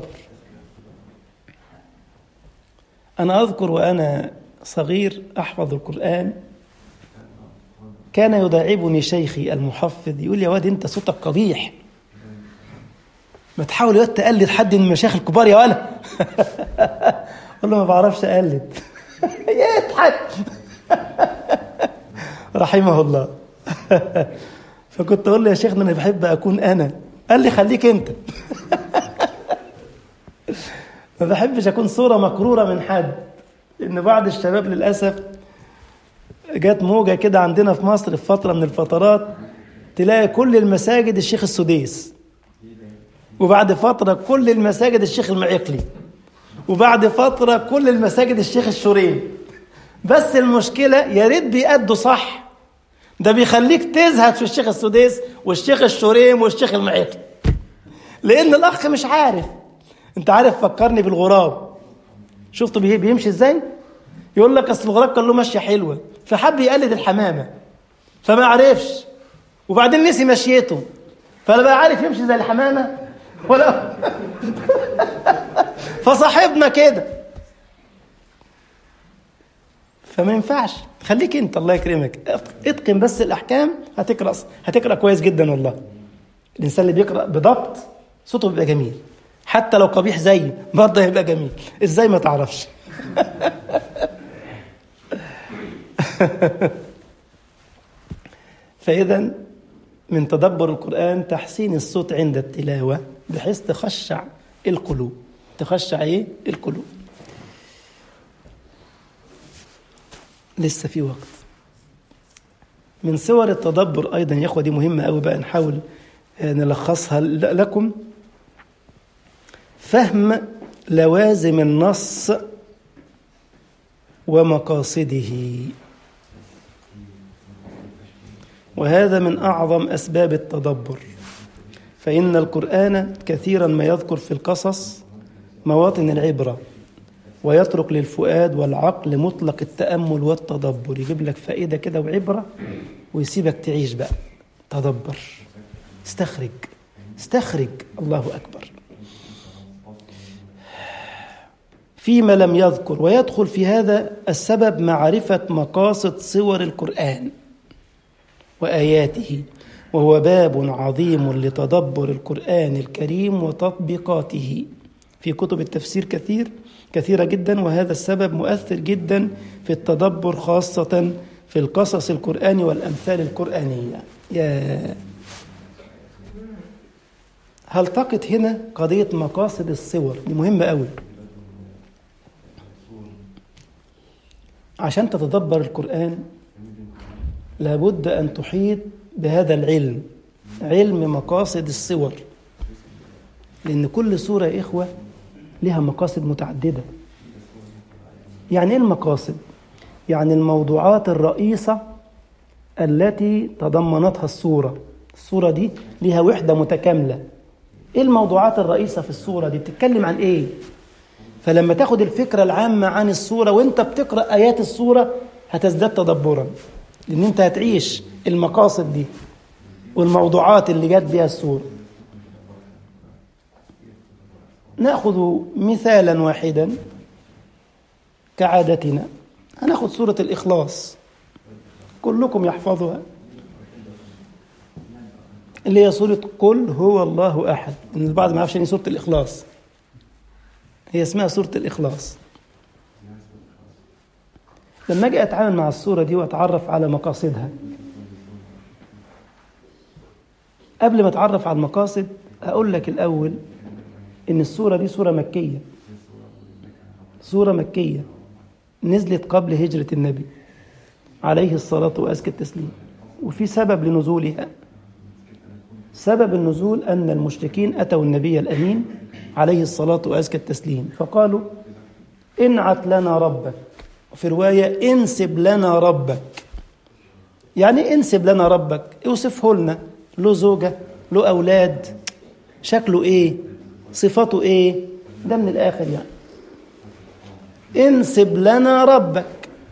أنا أذكر وأنا صغير أحفظ القرآن كان يداعبني شيخي المحفظ يقول لي يا واد أنت صوتك قبيح ما تحاول يا تقلد حد من المشايخ الكبار يا ولا أقول له ما بعرفش أقلد يضحك رحمه الله فكنت أقول له يا شيخنا أنا بحب أكون أنا قال لي خليك أنت ما بحبش أكون صورة مكرورة من حد لأن بعض الشباب للأسف جت موجة كده عندنا في مصر في فترة من الفترات تلاقي كل المساجد الشيخ السديس وبعد فترة كل المساجد الشيخ المعيقلي وبعد فترة كل المساجد الشيخ الشورين بس المشكلة يا ريت بيأدوا صح ده بيخليك تزهد في الشيخ السديس والشيخ الشوريم والشيخ المعيقلي لأن الأخ مش عارف أنت عارف فكرني بالغراب شفته بيمشي إزاي؟ يقول لك أصل الغراب كان له ماشية حلوة فحب يقلد الحمامة فما عرفش وبعدين نسي مشيته فلا بقى عارف يمشي زي الحمامة ولا فصاحبنا كده فما ينفعش خليك انت الله يكرمك اتقن بس الاحكام هتقرا هتقرا كويس جدا والله الانسان اللي بيقرا بضبط صوته بيبقى جميل حتى لو قبيح زيي برضه هيبقى جميل ازاي ما تعرفش فاذا من تدبر القران تحسين الصوت عند التلاوه بحيث تخشع القلوب تخشع ايه القلوب لسه في وقت من صور التدبر ايضا يا اخوه دي مهمه قوي بقى نحاول نلخصها لكم فهم لوازم النص ومقاصده وهذا من اعظم اسباب التدبر فان القران كثيرا ما يذكر في القصص مواطن العبره ويترك للفؤاد والعقل مطلق التامل والتدبر يجيب لك فائده كده وعبره ويسيبك تعيش بقى تدبر استخرج استخرج الله اكبر فيما لم يذكر ويدخل في هذا السبب معرفه مقاصد صور القران واياته وهو باب عظيم لتدبر القران الكريم وتطبيقاته في كتب التفسير كثير كثيره جدا وهذا السبب مؤثر جدا في التدبر خاصه في القصص القراني والامثال القرانيه يا هلتقط هنا قضيه مقاصد الصور دي مهمه قوي عشان تتدبر القرآن لابد أن تحيط بهذا العلم علم مقاصد الصور لأن كل سورة يا إخوة لها مقاصد متعددة يعني إيه المقاصد؟ يعني الموضوعات الرئيسة التي تضمنتها الصورة الصورة دي لها وحدة متكاملة ايه الموضوعات الرئيسة في الصورة دي بتتكلم عن ايه فلما تاخد الفكرة العامة عن الصورة وانت بتقرأ آيات الصورة هتزداد تدبرا لان انت هتعيش المقاصد دي والموضوعات اللي جت بها الصورة ناخذ مثالا واحدا كعادتنا هناخذ سورة الإخلاص كلكم يحفظها اللي هي سورة قل هو الله أحد إن البعض ما يعرفش إن سورة الإخلاص هي اسمها سورة الإخلاص لما أجي أتعامل مع السورة دي وأتعرف على مقاصدها قبل ما أتعرف على المقاصد أقول لك الأول إن السورة دي سورة مكية سورة مكية نزلت قبل هجرة النبي عليه الصلاة وأزكى التسليم وفي سبب لنزولها سبب النزول أن المشركين أتوا النبي الأمين عليه الصلاة وأزكى التسليم فقالوا انعت لنا ربك وفي رواية انسب لنا ربك يعني انسب لنا ربك اوصفه لنا له زوجة له أولاد شكله إيه صفاته إيه ده من الآخر يعني انسب لنا ربك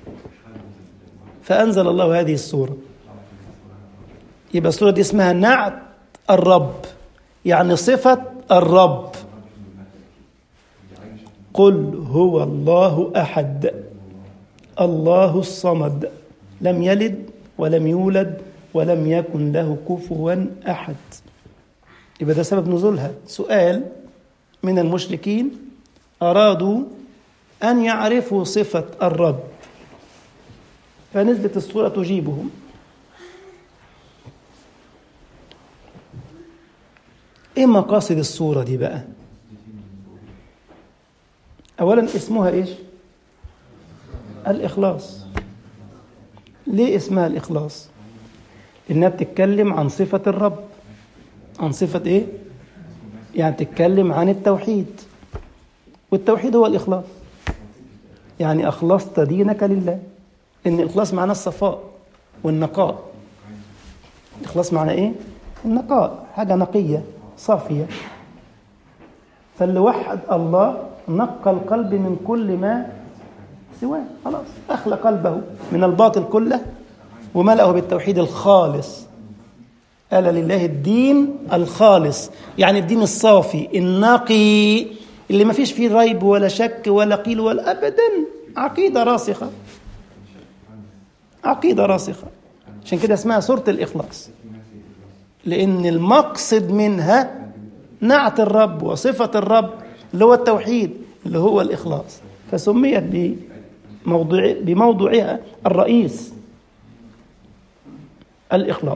فأنزل الله هذه السورة يبقى السورة دي اسمها نعت الرب يعني صفة الرب قل هو الله أحد الله الصمد لم يلد ولم يولد ولم يكن له كفوا أحد يبقى ده سبب نزولها سؤال من المشركين أرادوا أن يعرفوا صفة الرب فنزلت السورة تجيبهم ايه مقاصد الصورة دي بقى اولا اسمها ايش الاخلاص ليه اسمها الاخلاص انها بتتكلم عن صفة الرب عن صفة ايه يعني تتكلم عن التوحيد والتوحيد هو الاخلاص يعني اخلصت دينك لله ان الاخلاص معناه الصفاء والنقاء الاخلاص معناه ايه النقاء حاجة نقية صافية فاللي وحد الله نقى القلب من كل ما سواه خلاص أخلى قلبه من الباطل كله وملأه بالتوحيد الخالص ألا لله الدين الخالص يعني الدين الصافي النقي اللي ما فيش فيه ريب ولا شك ولا قيل ولا أبدا عقيدة راسخة عقيدة راسخة عشان كده اسمها سورة الإخلاص لأن المقصد منها نعت الرب وصفة الرب اللي هو التوحيد اللي هو الإخلاص فسميت بموضوع بموضوعها الرئيس الإخلاص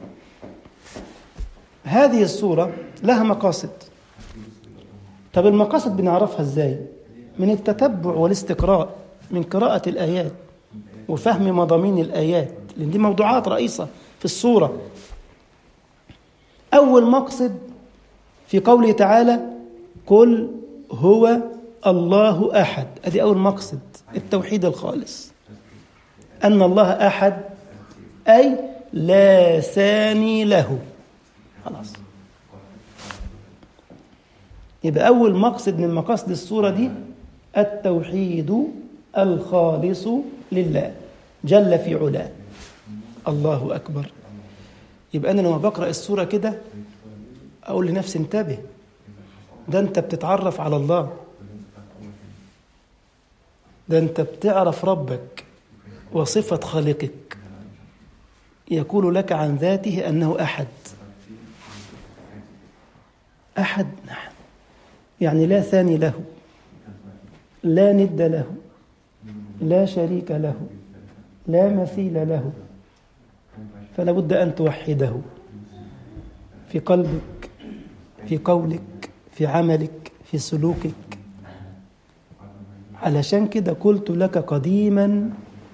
هذه السورة لها مقاصد طب المقاصد بنعرفها ازاي من التتبع والاستقراء من قراءة الآيات وفهم مضامين الآيات لأن دي موضوعات رئيسة في السورة أول مقصد في قوله تعالى قل هو الله أحد أدي أول مقصد التوحيد الخالص أن الله أحد أي لا ثاني له خلاص يبقى أول مقصد من مقاصد السورة دي التوحيد الخالص لله جل في علاه الله أكبر يبقى أنا لما بقرأ السورة كده أقول لنفسي انتبه ده أنت بتتعرف على الله ده أنت بتعرف ربك وصفة خالقك يقول لك عن ذاته أنه أحد أحد نعم يعني لا ثاني له لا ند له لا شريك له لا مثيل له فلا بد أن توحده في قلبك في قولك في عملك في سلوكك علشان كده قلت لك قديما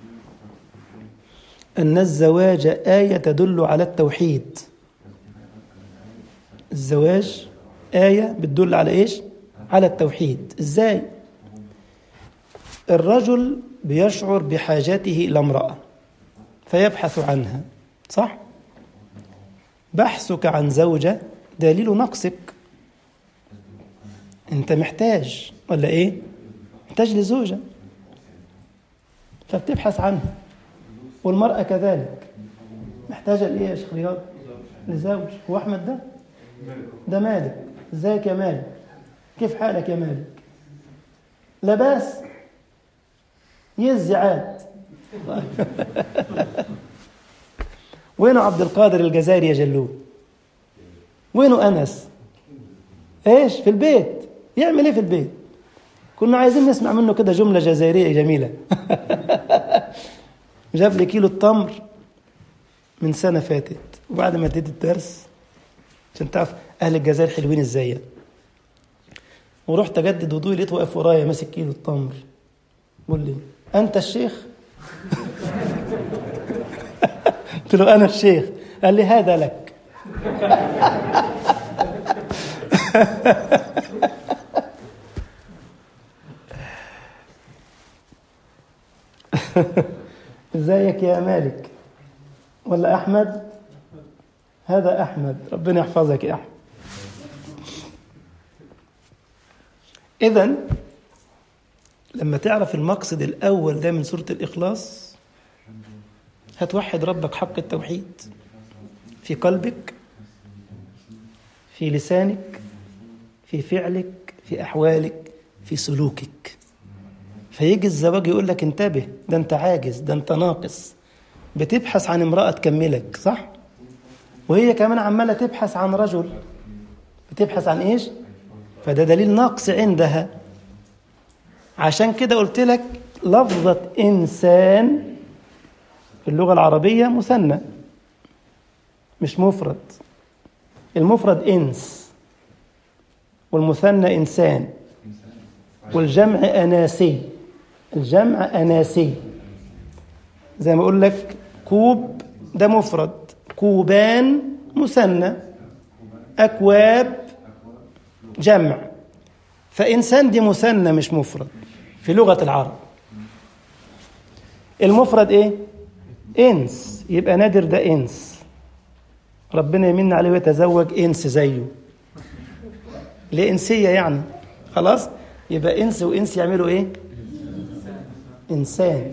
أن الزواج آية تدل على التوحيد الزواج آية بتدل على إيش؟ على التوحيد إزاي؟ الرجل بيشعر بحاجته إلى امرأة فيبحث عنها صح؟ بحثك عن زوجة دليل نقصك انت محتاج ولا ايه محتاج لزوجة فبتبحث عنها والمرأة كذلك محتاجة لإيه يا شيخ رياض لزوج هو أحمد ده ده مالك ازيك يا مالك كيف حالك يا مالك لا باس يزعاد وينه عبد القادر الجزائري يا جلود وينه أنس ايش في البيت يعمل ايه في البيت كنا عايزين نسمع منه كده جملة جزائرية جميلة جاب لي كيلو التمر من سنة فاتت وبعد ما اديت الدرس عشان تعرف أهل الجزائر حلوين ازاي ورحت أجدد وضوءي لقيت واقف ورايا ماسك كيلو التمر بيقول لي أنت الشيخ؟ قلت له أنا الشيخ قال لي هذا لك ازيك يا مالك ولا احمد هذا احمد ربنا يحفظك يا احمد اذا لما تعرف المقصد الاول ده من سوره الاخلاص هتوحد ربك حق التوحيد في قلبك في لسانك في فعلك في احوالك في سلوكك فيجي الزواج يقول لك انتبه ده انت عاجز ده انت ناقص بتبحث عن امرأة تكملك صح وهي كمان عمالة تبحث عن رجل بتبحث عن ايش فده دليل نقص عندها عشان كده قلت لك لفظة إنسان في اللغة العربية مثنى مش مفرد المفرد إنس والمثنى إنسان والجمع أناسي الجمع أناسي زي ما أقول لك كوب ده مفرد كوبان مثنى أكواب جمع فإنسان دي مثنى مش مفرد في لغة العرب المفرد إيه؟ إنس يبقى نادر ده إنس ربنا يمن عليه ويتزوج إنس زيه لإنسية يعني خلاص يبقى إنس وإنس يعملوا إيه؟ إنسان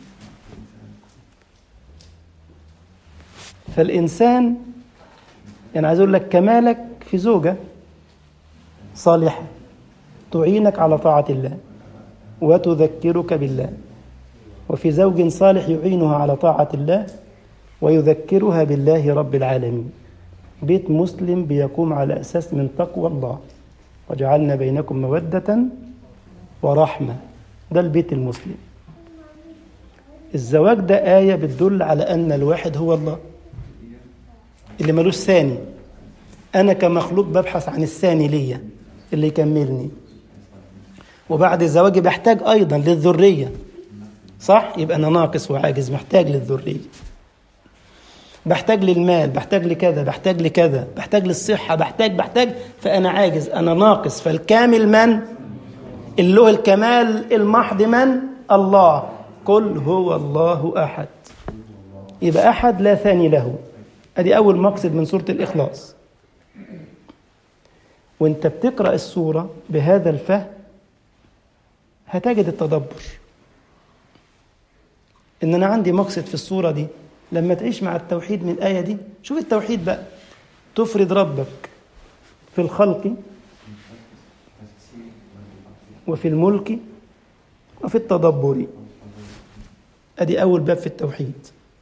فالإنسان يعني عايز أقول لك كمالك في زوجة صالحة تعينك على طاعة الله وتذكرك بالله وفي زوج صالح يعينها على طاعة الله ويذكرها بالله رب العالمين بيت مسلم بيقوم على أساس من تقوى الله وجعلنا بينكم مودة ورحمة ده البيت المسلم الزواج ده آية بتدل على أن الواحد هو الله اللي ملوش ثاني أنا كمخلوق ببحث عن الثاني ليا اللي يكملني وبعد الزواج بحتاج أيضا للذرية صح؟ يبقى أنا ناقص وعاجز محتاج للذرية بحتاج للمال بحتاج لكذا بحتاج لكذا بحتاج للصحة بحتاج بحتاج فأنا عاجز أنا ناقص فالكامل من؟ اللي له الكمال المحض من؟ الله قل هو الله أحد يبقى أحد لا ثاني له أدي أول مقصد من سورة الإخلاص وانت بتقرأ السورة بهذا الفهم هتجد التدبر ان انا عندي مقصد في الصورة دي لما تعيش مع التوحيد من الآية دي شوف التوحيد بقى تفرد ربك في الخلق وفي الملك وفي التدبر ادي اول باب في التوحيد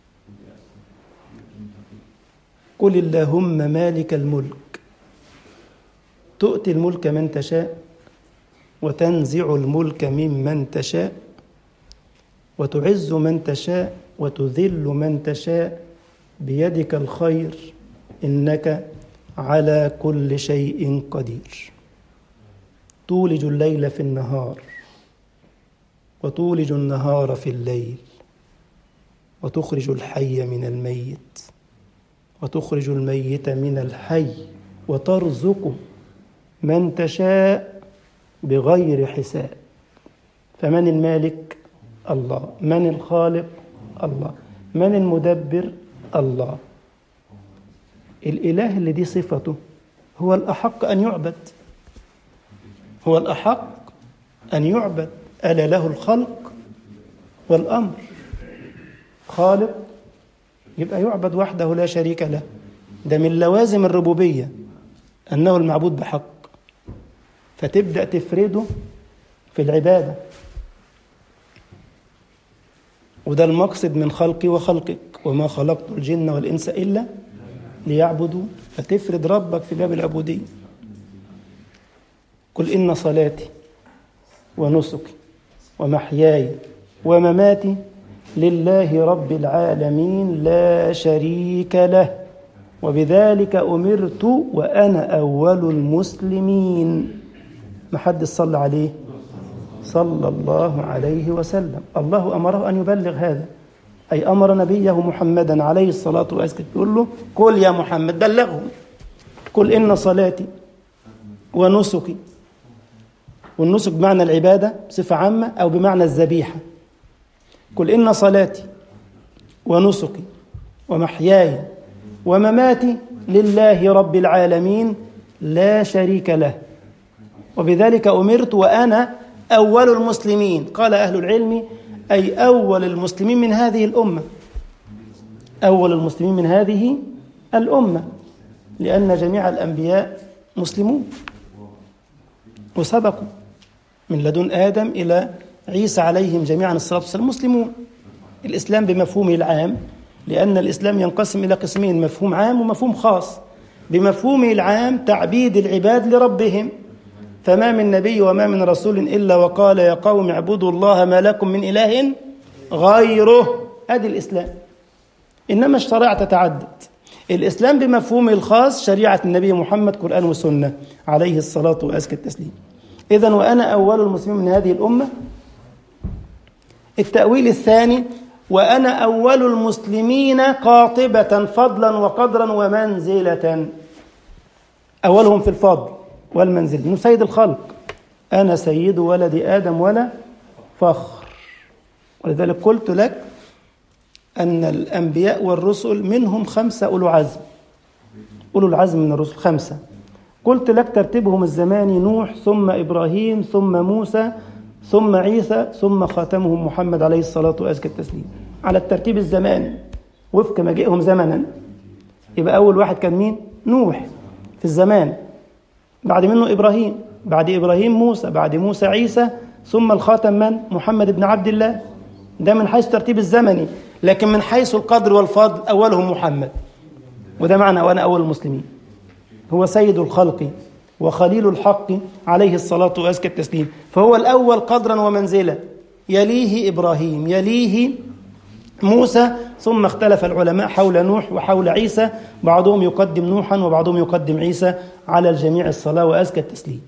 قل اللهم مالك الملك تؤتي الملك من تشاء وتنزع الملك ممن تشاء وتعز من تشاء وتذل من تشاء بيدك الخير انك على كل شيء قدير تولج الليل في النهار وتولج النهار في الليل وتخرج الحي من الميت وتخرج الميت من الحي وترزق من تشاء بغير حساب فمن المالك الله من الخالق الله من المدبر الله الإله اللي دي صفته هو الأحق أن يعبد هو الأحق أن يعبد ألا له الخلق والأمر خالق يبقى يعبد وحده لا شريك له ده من لوازم الربوبية أنه المعبود بحق فتبدأ تفرده في العبادة وده المقصد من خلقي وخلقك وما خلقت الجن والإنس إلا ليعبدوا فتفرد ربك في باب العبودية قل إن صلاتي ونسكي ومحياي ومماتي لله رب العالمين لا شريك له وبذلك أمرت وأنا أول المسلمين ما حد صلى عليه صلى الله عليه وسلم الله أمره أن يبلغ هذا أي أمر نبيه محمدا عليه الصلاة والسلام يقول له قل يا محمد بلغهم قل إن صلاتي ونسكي والنسك بمعنى العبادة بصفة عامة أو بمعنى الذبيحة قل إن صلاتي ونسكي ومحياي ومماتي لله رب العالمين لا شريك له وبذلك أمرت وأنا أول المسلمين قال أهل العلم أي أول المسلمين من هذه الأمة أول المسلمين من هذه الأمة لأن جميع الأنبياء مسلمون وسبقوا من لدن آدم إلى عيسى عليهم جميعا الصلاة والسلام مسلمون الإسلام بمفهومه العام لأن الإسلام ينقسم إلى قسمين مفهوم عام ومفهوم خاص بمفهومه العام تعبيد العباد لربهم فما من نبي وما من رسول إلا وقال يا قوم اعبدوا الله ما لكم من إله غيره هذه الإسلام إنما الشرائع تتعدد الإسلام بمفهومه الخاص شريعة النبي محمد قرآن وسنة عليه الصلاة وأزكى التسليم إذا وأنا أول المسلمين من هذه الأمة التأويل الثاني وأنا أول المسلمين قاطبة فضلا وقدرا ومنزلة أولهم في الفضل والمنزل إنه سيد الخلق أنا سيد ولد آدم ولا فخر ولذلك قلت لك أن الأنبياء والرسل منهم خمسة أولو عزم أولو العزم من الرسل خمسة قلت لك ترتيبهم الزماني نوح ثم إبراهيم ثم موسى ثم عيسى ثم خاتمهم محمد عليه الصلاة وأزكى التسليم على الترتيب الزماني وفق مجيئهم زمنا يبقى أول واحد كان مين؟ نوح في الزمان بعد منه إبراهيم بعد إبراهيم موسى بعد موسى عيسى ثم الخاتم من؟ محمد بن عبد الله ده من حيث ترتيب الزمني لكن من حيث القدر والفضل أولهم محمد وده معنى وأنا أول المسلمين هو سيد الخلق وخليل الحق عليه الصلاة وأزكى التسليم فهو الأول قدرا ومنزلة يليه إبراهيم يليه موسى ثم اختلف العلماء حول نوح وحول عيسى بعضهم يقدم نوحا وبعضهم يقدم عيسى على الجميع الصلاة وأزكى التسليم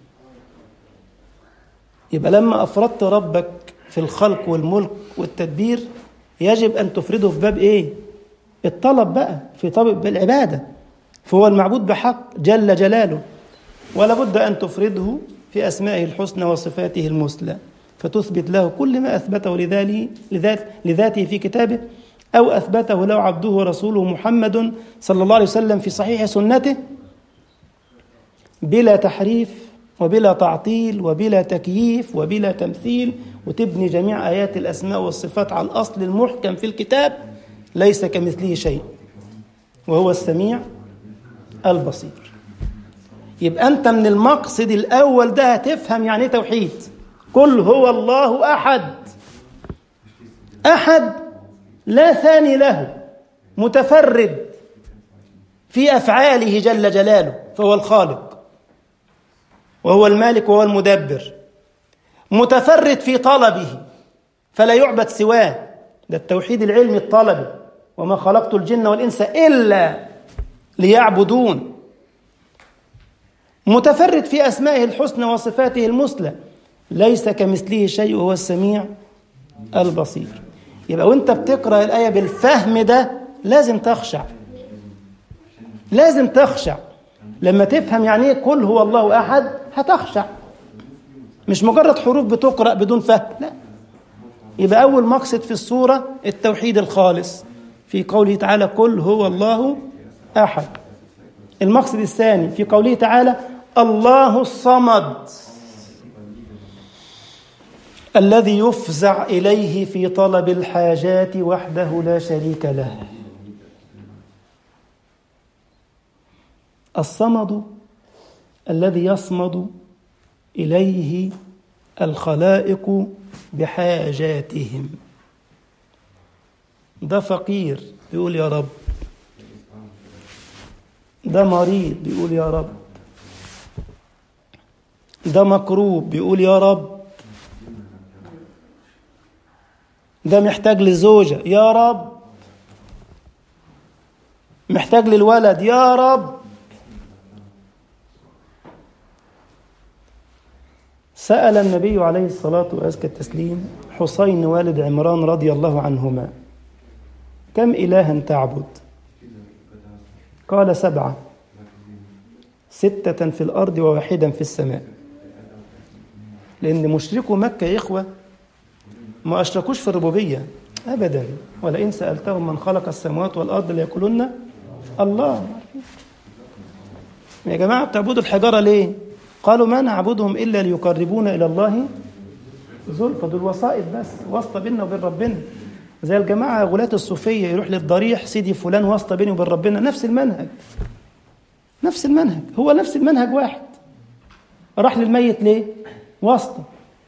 يبقى لما أفردت ربك في الخلق والملك والتدبير يجب أن تفرده في باب إيه؟ الطلب بقى في طلب العبادة فهو المعبود بحق جل جلاله ولا بد أن تفرده في أسمائه الحسنى وصفاته المثلى فتثبت له كل ما أثبته لذاته, لذات لذاته في كتابه أو أثبته له عبده ورسوله محمد صلى الله عليه وسلم في صحيح سنته بلا تحريف وبلا تعطيل وبلا تكييف وبلا تمثيل وتبني جميع آيات الأسماء والصفات على الأصل المحكم في الكتاب ليس كمثله شيء وهو السميع البصير يبقى أنت من المقصد الأول ده هتفهم يعني توحيد قل هو الله أحد أحد لا ثاني له متفرد في أفعاله جل جلاله فهو الخالق وهو المالك وهو المدبر متفرد في طلبه فلا يعبد سواه ده التوحيد العلمي الطلبي وما خلقت الجن والإنس إلا ليعبدون متفرد في أسمائه الحسنى وصفاته المثلى ليس كمثله شيء وهو السميع البصير يبقى وانت بتقرأ الآية بالفهم ده لازم تخشع لازم تخشع لما تفهم يعني ايه قل هو الله أحد هتخشع مش مجرد حروف بتقرأ بدون فهم لا يبقى أول مقصد في السورة التوحيد الخالص في قوله تعالى قل هو الله أحد المقصد الثاني في قوله تعالى الله الصمد الذي يفزع إليه في طلب الحاجات وحده لا شريك له الصمد الذي يصمد إليه الخلائق بحاجاتهم ده فقير بيقول يا رب ده مريض بيقول يا رب ده مكروب بيقول يا رب ده محتاج لزوجة يا رب محتاج للولد يا رب سأل النبي عليه الصلاة وأزكى التسليم حسين والد عمران رضي الله عنهما كم إلها تعبد قال سبعة ستة في الأرض وواحدا في السماء لأن مشركو مكة يا إخوة ما أشركوش في الربوبية أبدا ولئن سألتهم من خلق السماوات والأرض ليقولن الله يا جماعة بتعبدوا الحجارة ليه؟ قالوا ما نعبدهم إلا ليقربونا إلى الله زلفى دول وسائط بس واسطة بيننا وبين ربنا زي الجماعة غلاة الصوفية يروح للضريح سيدي فلان واسطة بيني وبين ربنا نفس المنهج نفس المنهج هو نفس المنهج واحد راح للميت ليه؟ واسطة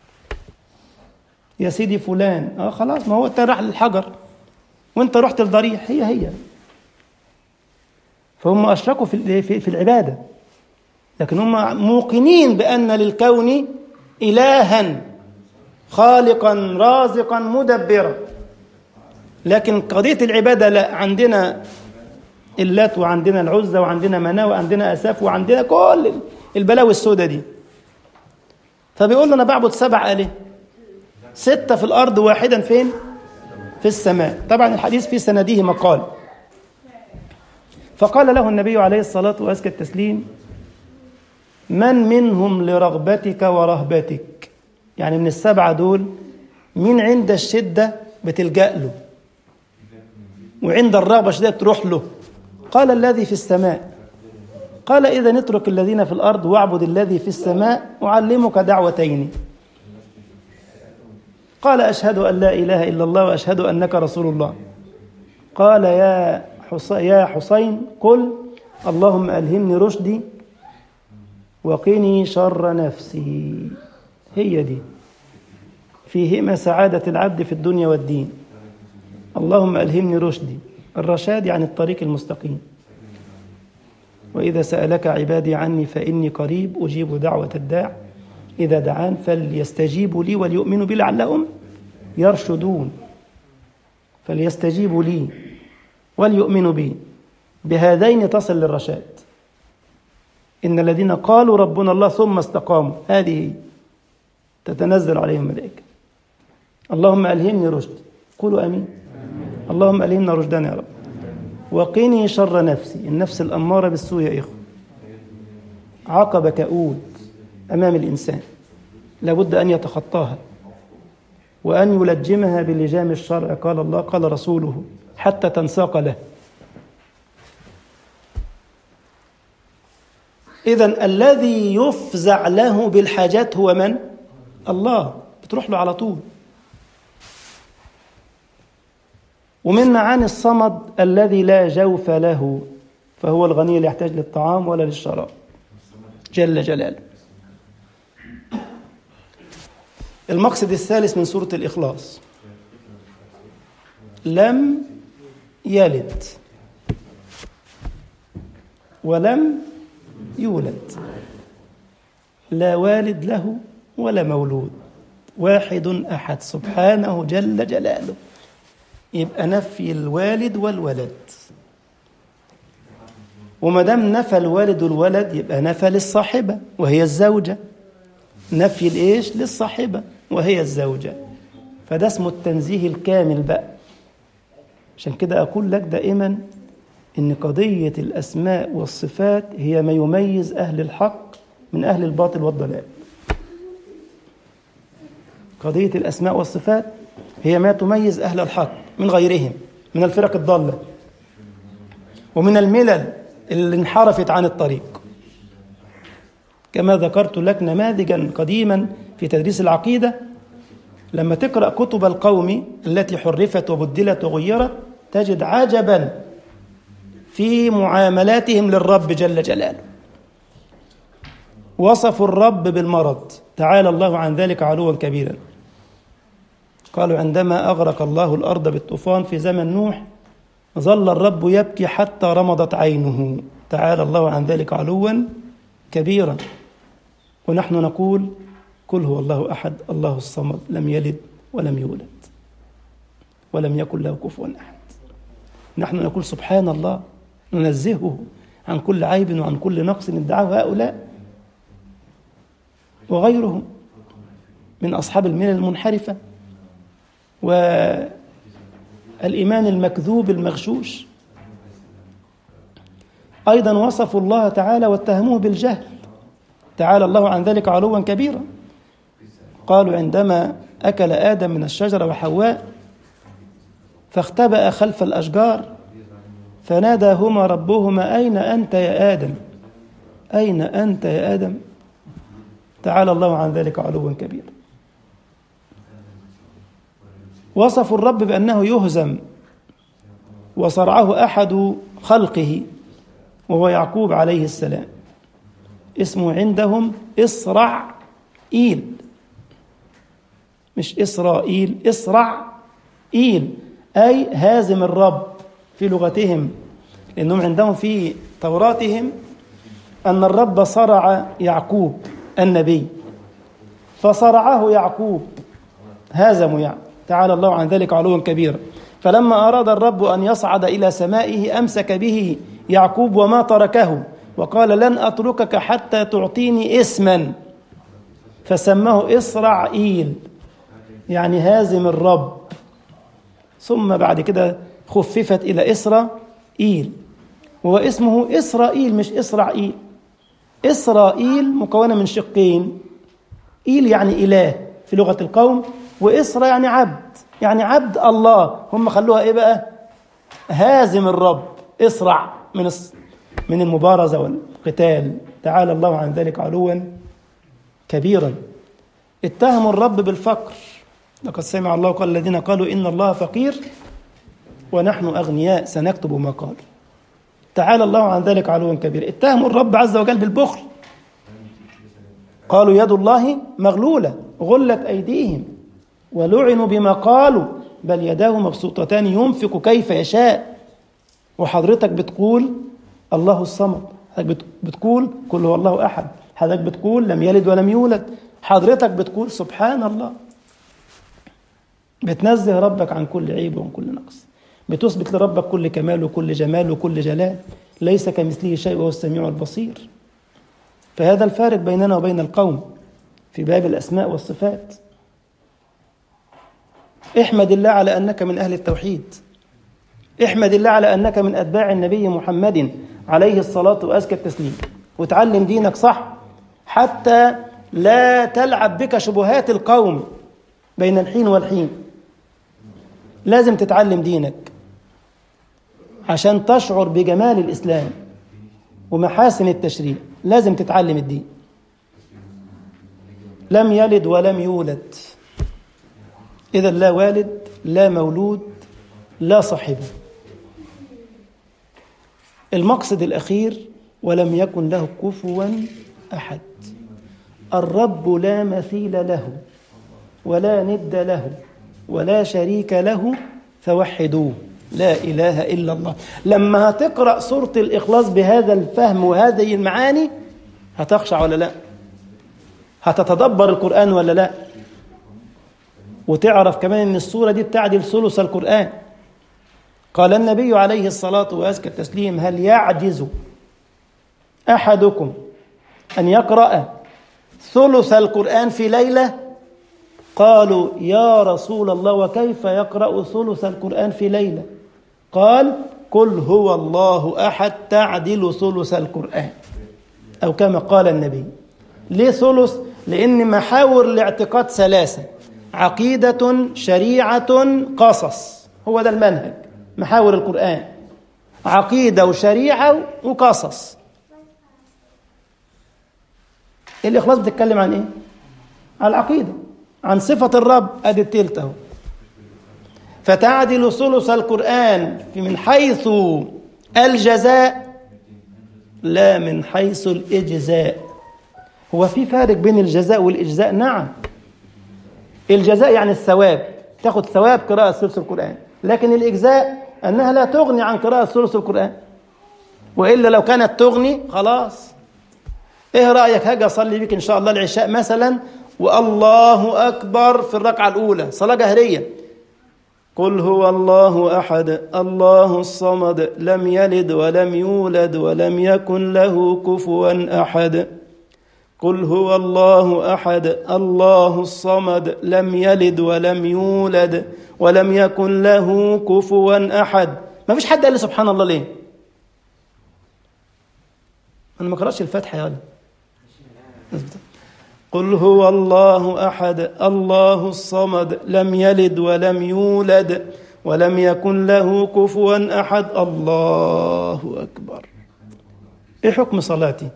يا سيدي فلان اه خلاص ما هو انت راح للحجر وانت رحت للضريح هي هي فهم اشركوا في في, في العباده لكن هم موقنين بان للكون الها خالقا رازقا مدبرا لكن قضيه العباده لا عندنا اللات وعندنا العزى وعندنا مناه وعندنا اساف وعندنا كل البلاوي السوداء دي فبيقول له انا بعبد سبع الهه ستة في الأرض واحدا فين؟ في السماء طبعا الحديث في سنده مقال فقال له النبي عليه الصلاة وأزكى التسليم من منهم لرغبتك ورهبتك يعني من السبعة دول مين عند الشدة بتلجأ له وعند الرغبة شديدة تروح له قال الذي في السماء قال إذا نترك الذين في الأرض واعبد الذي في السماء أعلمك دعوتين قال أشهد أن لا إله إلا الله وأشهد أنك رسول الله قال يا حسين, يا حسين قل اللهم ألهمني رشدي وقني شر نفسي هي دي فيهما سعادة العبد في الدنيا والدين اللهم ألهمني رشدي الرشاد يعني الطريق المستقيم وإذا سألك عبادي عني فإني قريب أجيب دعوة الداع إذا دعان فليستجيبوا لي وليؤمنوا بي لعلهم يرشدون فليستجيبوا لي وليؤمنوا بي بهذين تصل للرشاد إن الذين قالوا ربنا الله ثم استقاموا هذه تتنزل عليهم الملائكة اللهم ألهمني رشد قولوا أمين اللهم ألهمنا رشدنا يا رب وقني شر نفسي النفس الأمارة بالسوء يا إخوة عقبة كؤود أمام الإنسان لابد أن يتخطاها وأن يلجمها بلجام الشرع قال الله قال رسوله حتى تنساق له إذا الذي يفزع له بالحاجات هو من؟ الله بتروح له على طول ومن معاني الصمد الذي لا جوف له فهو الغني لا يحتاج للطعام ولا للشراب جل جلاله المقصد الثالث من سورة الإخلاص لم يلد ولم يولد لا والد له ولا مولود واحد أحد سبحانه جل جلاله يبقى نفي الوالد والولد وما دام نفى الوالد والولد يبقى نفى للصاحبة وهي الزوجة نفي الايش للصاحبة وهي الزوجة فده اسمه التنزيه الكامل بقى عشان كده أقول لك دائما إن قضية الأسماء والصفات هي ما يميز أهل الحق من أهل الباطل والضلال قضية الأسماء والصفات هي ما تميز أهل الحق من غيرهم من الفرق الضالة ومن الملل اللي انحرفت عن الطريق كما ذكرت لك نماذجا قديما في تدريس العقيدة لما تقرأ كتب القوم التي حرفت وبدلت وغيرت تجد عجبا في معاملاتهم للرب جل جلاله وصفوا الرب بالمرض تعالى الله عن ذلك علوا كبيرا قالوا عندما أغرق الله الأرض بالطوفان في زمن نوح ظل الرب يبكي حتى رمضت عينه تعالى الله عن ذلك علوا كبيرا ونحن نقول قل هو الله أحد الله الصمد لم يلد ولم يولد ولم يكن له كفوا أحد نحن نقول سبحان الله ننزهه عن كل عيب وعن كل نقص ادعاه هؤلاء وغيرهم من أصحاب الملل المنحرفة والإيمان المكذوب المغشوش أيضا وصفوا الله تعالى واتهموه بالجهل تعالى الله عن ذلك علوا كبيرا قالوا عندما أكل آدم من الشجرة وحواء فاختبأ خلف الأشجار فناداهما ربهما أين أنت يا آدم أين أنت يا آدم تعالى الله عن ذلك علوا كبيرا وصفوا الرب بأنه يهزم وصرعه أحد خلقه وهو يعقوب عليه السلام اسمه عندهم إسرع إيل مش إسرائيل إسرع إيل أي هازم الرب في لغتهم لأنهم عندهم في توراتهم أن الرب صرع يعقوب النبي فصرعه يعقوب هازموا يعني تعالى الله عن ذلك علوا كبيرا فلما أراد الرب أن يصعد إلى سمائه أمسك به يعقوب وما تركه وقال لن أتركك حتى تعطيني اسما فسماه إسرائيل يعني هازم الرب ثم بعد كده خففت إلى إسرائيل وهو اسمه إسرائيل مش إسرائيل إسرائيل مكونة من شقين إيل يعني إله في لغة القوم وإسرى يعني عبد يعني عبد الله هم خلوها إيه بقى هازم الرب إسرع من من المبارزة والقتال تعالى الله عن ذلك علوا كبيرا اتهموا الرب بالفقر لقد سمع الله قال الذين قالوا إن الله فقير ونحن أغنياء سنكتب ما قالوا تعالى الله عن ذلك علوا كبيرا اتهموا الرب عز وجل بالبخل قالوا يد الله مغلولة غلت أيديهم ولعنوا بما قالوا بل يداه مبسوطتان ينفق كيف يشاء وحضرتك بتقول الله الصمد حضرتك بتقول كل هو الله أحد حضرتك بتقول لم يلد ولم يولد حضرتك بتقول سبحان الله بتنزه ربك عن كل عيب وعن كل نقص بتثبت لربك كل كمال وكل جمال وكل جلال ليس كمثله شيء وهو السميع البصير فهذا الفارق بيننا وبين القوم في باب الأسماء والصفات احمد الله على أنك من أهل التوحيد احمد الله على أنك من أتباع النبي محمد عليه الصلاة وأزكى التسليم وتعلم دينك صح حتى لا تلعب بك شبهات القوم بين الحين والحين لازم تتعلم دينك عشان تشعر بجمال الإسلام ومحاسن التشريع لازم تتعلم الدين لم يلد ولم يولد إذا لا والد لا مولود لا صاحبه المقصد الأخير ولم يكن له كفوا أحد الرب لا مثيل له ولا ند له ولا شريك له فوحدوه لا إله إلا الله لما هتقرأ سورة الإخلاص بهذا الفهم وهذه المعاني هتخشع ولا لا هتتدبر القرآن ولا لا وتعرف كمان ان السورة دي بتعدل ثلث القرآن قال النبي عليه الصلاة وأزكى التسليم هل يعجز أحدكم أن يقرأ ثلث القرآن في ليلة قالوا يا رسول الله وكيف يقرأ ثلث القرآن في ليلة قال قل هو الله أحد تعدل ثلث القرآن أو كما قال النبي ليه ثلث لأن محاور الاعتقاد ثلاثة عقيدة شريعة قصص هو ده المنهج محاور القرآن عقيدة وشريعة وقصص الإخلاص بتتكلم عن إيه؟ عن العقيدة عن صفة الرب أدي التلت أهو فتعدل ثلث القرآن من حيث الجزاء لا من حيث الإجزاء هو في فارق بين الجزاء والإجزاء نعم الجزاء يعني الثواب تاخد ثواب قراءة ثلث القرآن لكن الإجزاء أنها لا تغني عن قراءة ثلث القرآن وإلا لو كانت تغني خلاص إيه رأيك هاجي أصلي بك إن شاء الله العشاء مثلا والله أكبر في الركعة الأولى صلاة جهرية قل هو الله أحد الله الصمد لم يلد ولم يولد ولم يكن له كفوا أحد قل هو الله أحد الله الصمد لم يلد ولم يولد ولم يكن له كفوا أحد ما فيش حد قال لي سبحان الله ليه أنا ما قرأتش الفاتحة يا قل هو الله أحد الله الصمد لم يلد ولم يولد ولم يكن له كفوا أحد الله أكبر إيه حكم صلاتي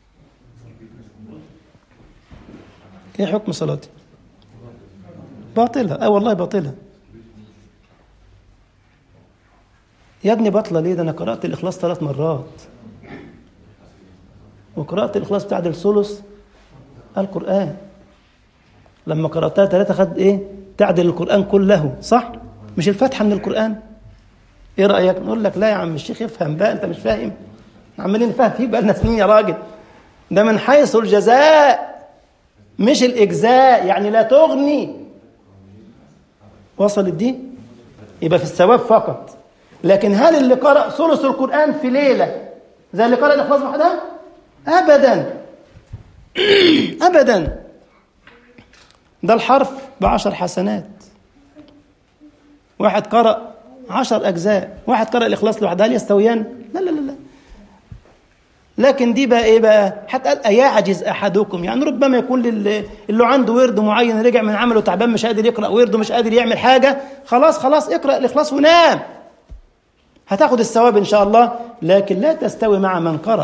إيه حكم صلاتي باطلة أه والله باطلة يا ابني باطلة ليه ده أنا قرأت الإخلاص ثلاث مرات وقرأت الإخلاص بتاعت الثلث القرآن لما قرأتها ثلاثة خد إيه تعدل القرآن كله صح مش الفاتحة من القرآن إيه رأيك نقول لك لا يا عم الشيخ افهم بقى أنت مش فاهم عمالين نفهم فيه بقى لنا سنين يا راجل ده من حيث الجزاء مش الإجزاء يعني لا تغني وصلت دي يبقى في الثواب فقط لكن هل اللي قرأ ثلث القرآن في ليلة زي اللي قرأ الإخلاص وحدها أبدا أبدا ده الحرف بعشر حسنات واحد قرأ عشر أجزاء واحد قرأ الإخلاص لوحدها هل يستويان لا لا لا لا لكن دي بقى ايه بقى حتى قال ايعجز احدكم يعني ربما يكون اللي, اللي عنده ورد معين رجع من عمله تعبان مش قادر يقرا ورده مش قادر يعمل حاجه خلاص خلاص اقرا الاخلاص ونام هتاخد الثواب ان شاء الله لكن لا تستوي مع من قرأ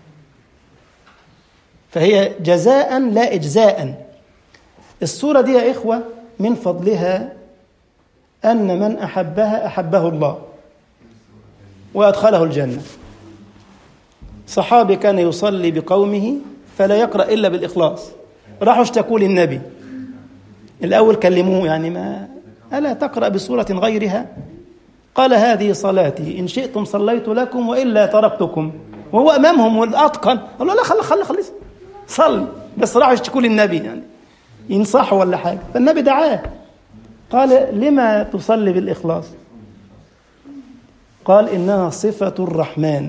فهي جزاء لا اجزاء الصوره دي يا اخوه من فضلها ان من احبها احبه الله وادخله الجنه صحابي كان يصلي بقومه فلا يقرأ إلا بالإخلاص راحوا اشتكوا للنبي الأول كلموه يعني ما ألا تقرأ بصورة غيرها قال هذه صلاتي إن شئتم صليت لكم وإلا تركتكم وهو أمامهم والأتقن قال له لا خلي خلي خلي صل بس راحوا يشتكوا للنبي يعني ينصحوا ولا حاجة فالنبي دعاه قال لما تصلي بالإخلاص قال إنها صفة الرحمن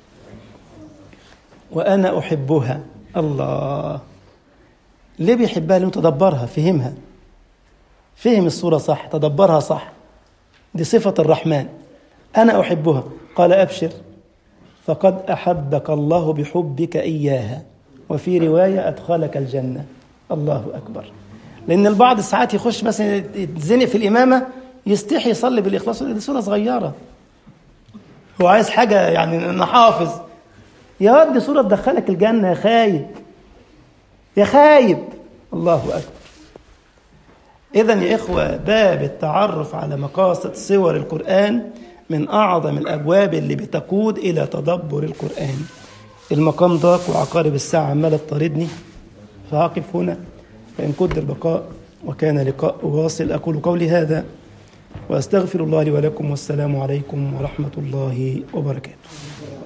وأنا أحبها الله ليه بيحبها لأنه تدبرها فهمها فهم الصورة صح تدبرها صح دي صفة الرحمن أنا أحبها قال أبشر فقد أحبك الله بحبك إياها وفي رواية أدخلك الجنة الله أكبر لأن البعض ساعات يخش مثلا يتزنق في الإمامة يستحي يصلي بالإخلاص دي صورة صغيرة هو عايز حاجة يعني نحافظ يا واد دي صورة تدخلك الجنة يا خايب يا خايب الله أكبر إذا يا إخوة باب التعرف على مقاصد صور القرآن من أعظم الأبواب اللي بتقود إلى تدبر القرآن المقام ضاق وعقارب الساعة عمالة تطاردني فهقف هنا فإن قدر البقاء وكان لقاء واصل أقول قولي هذا وأستغفر الله لي ولكم والسلام عليكم ورحمة الله وبركاته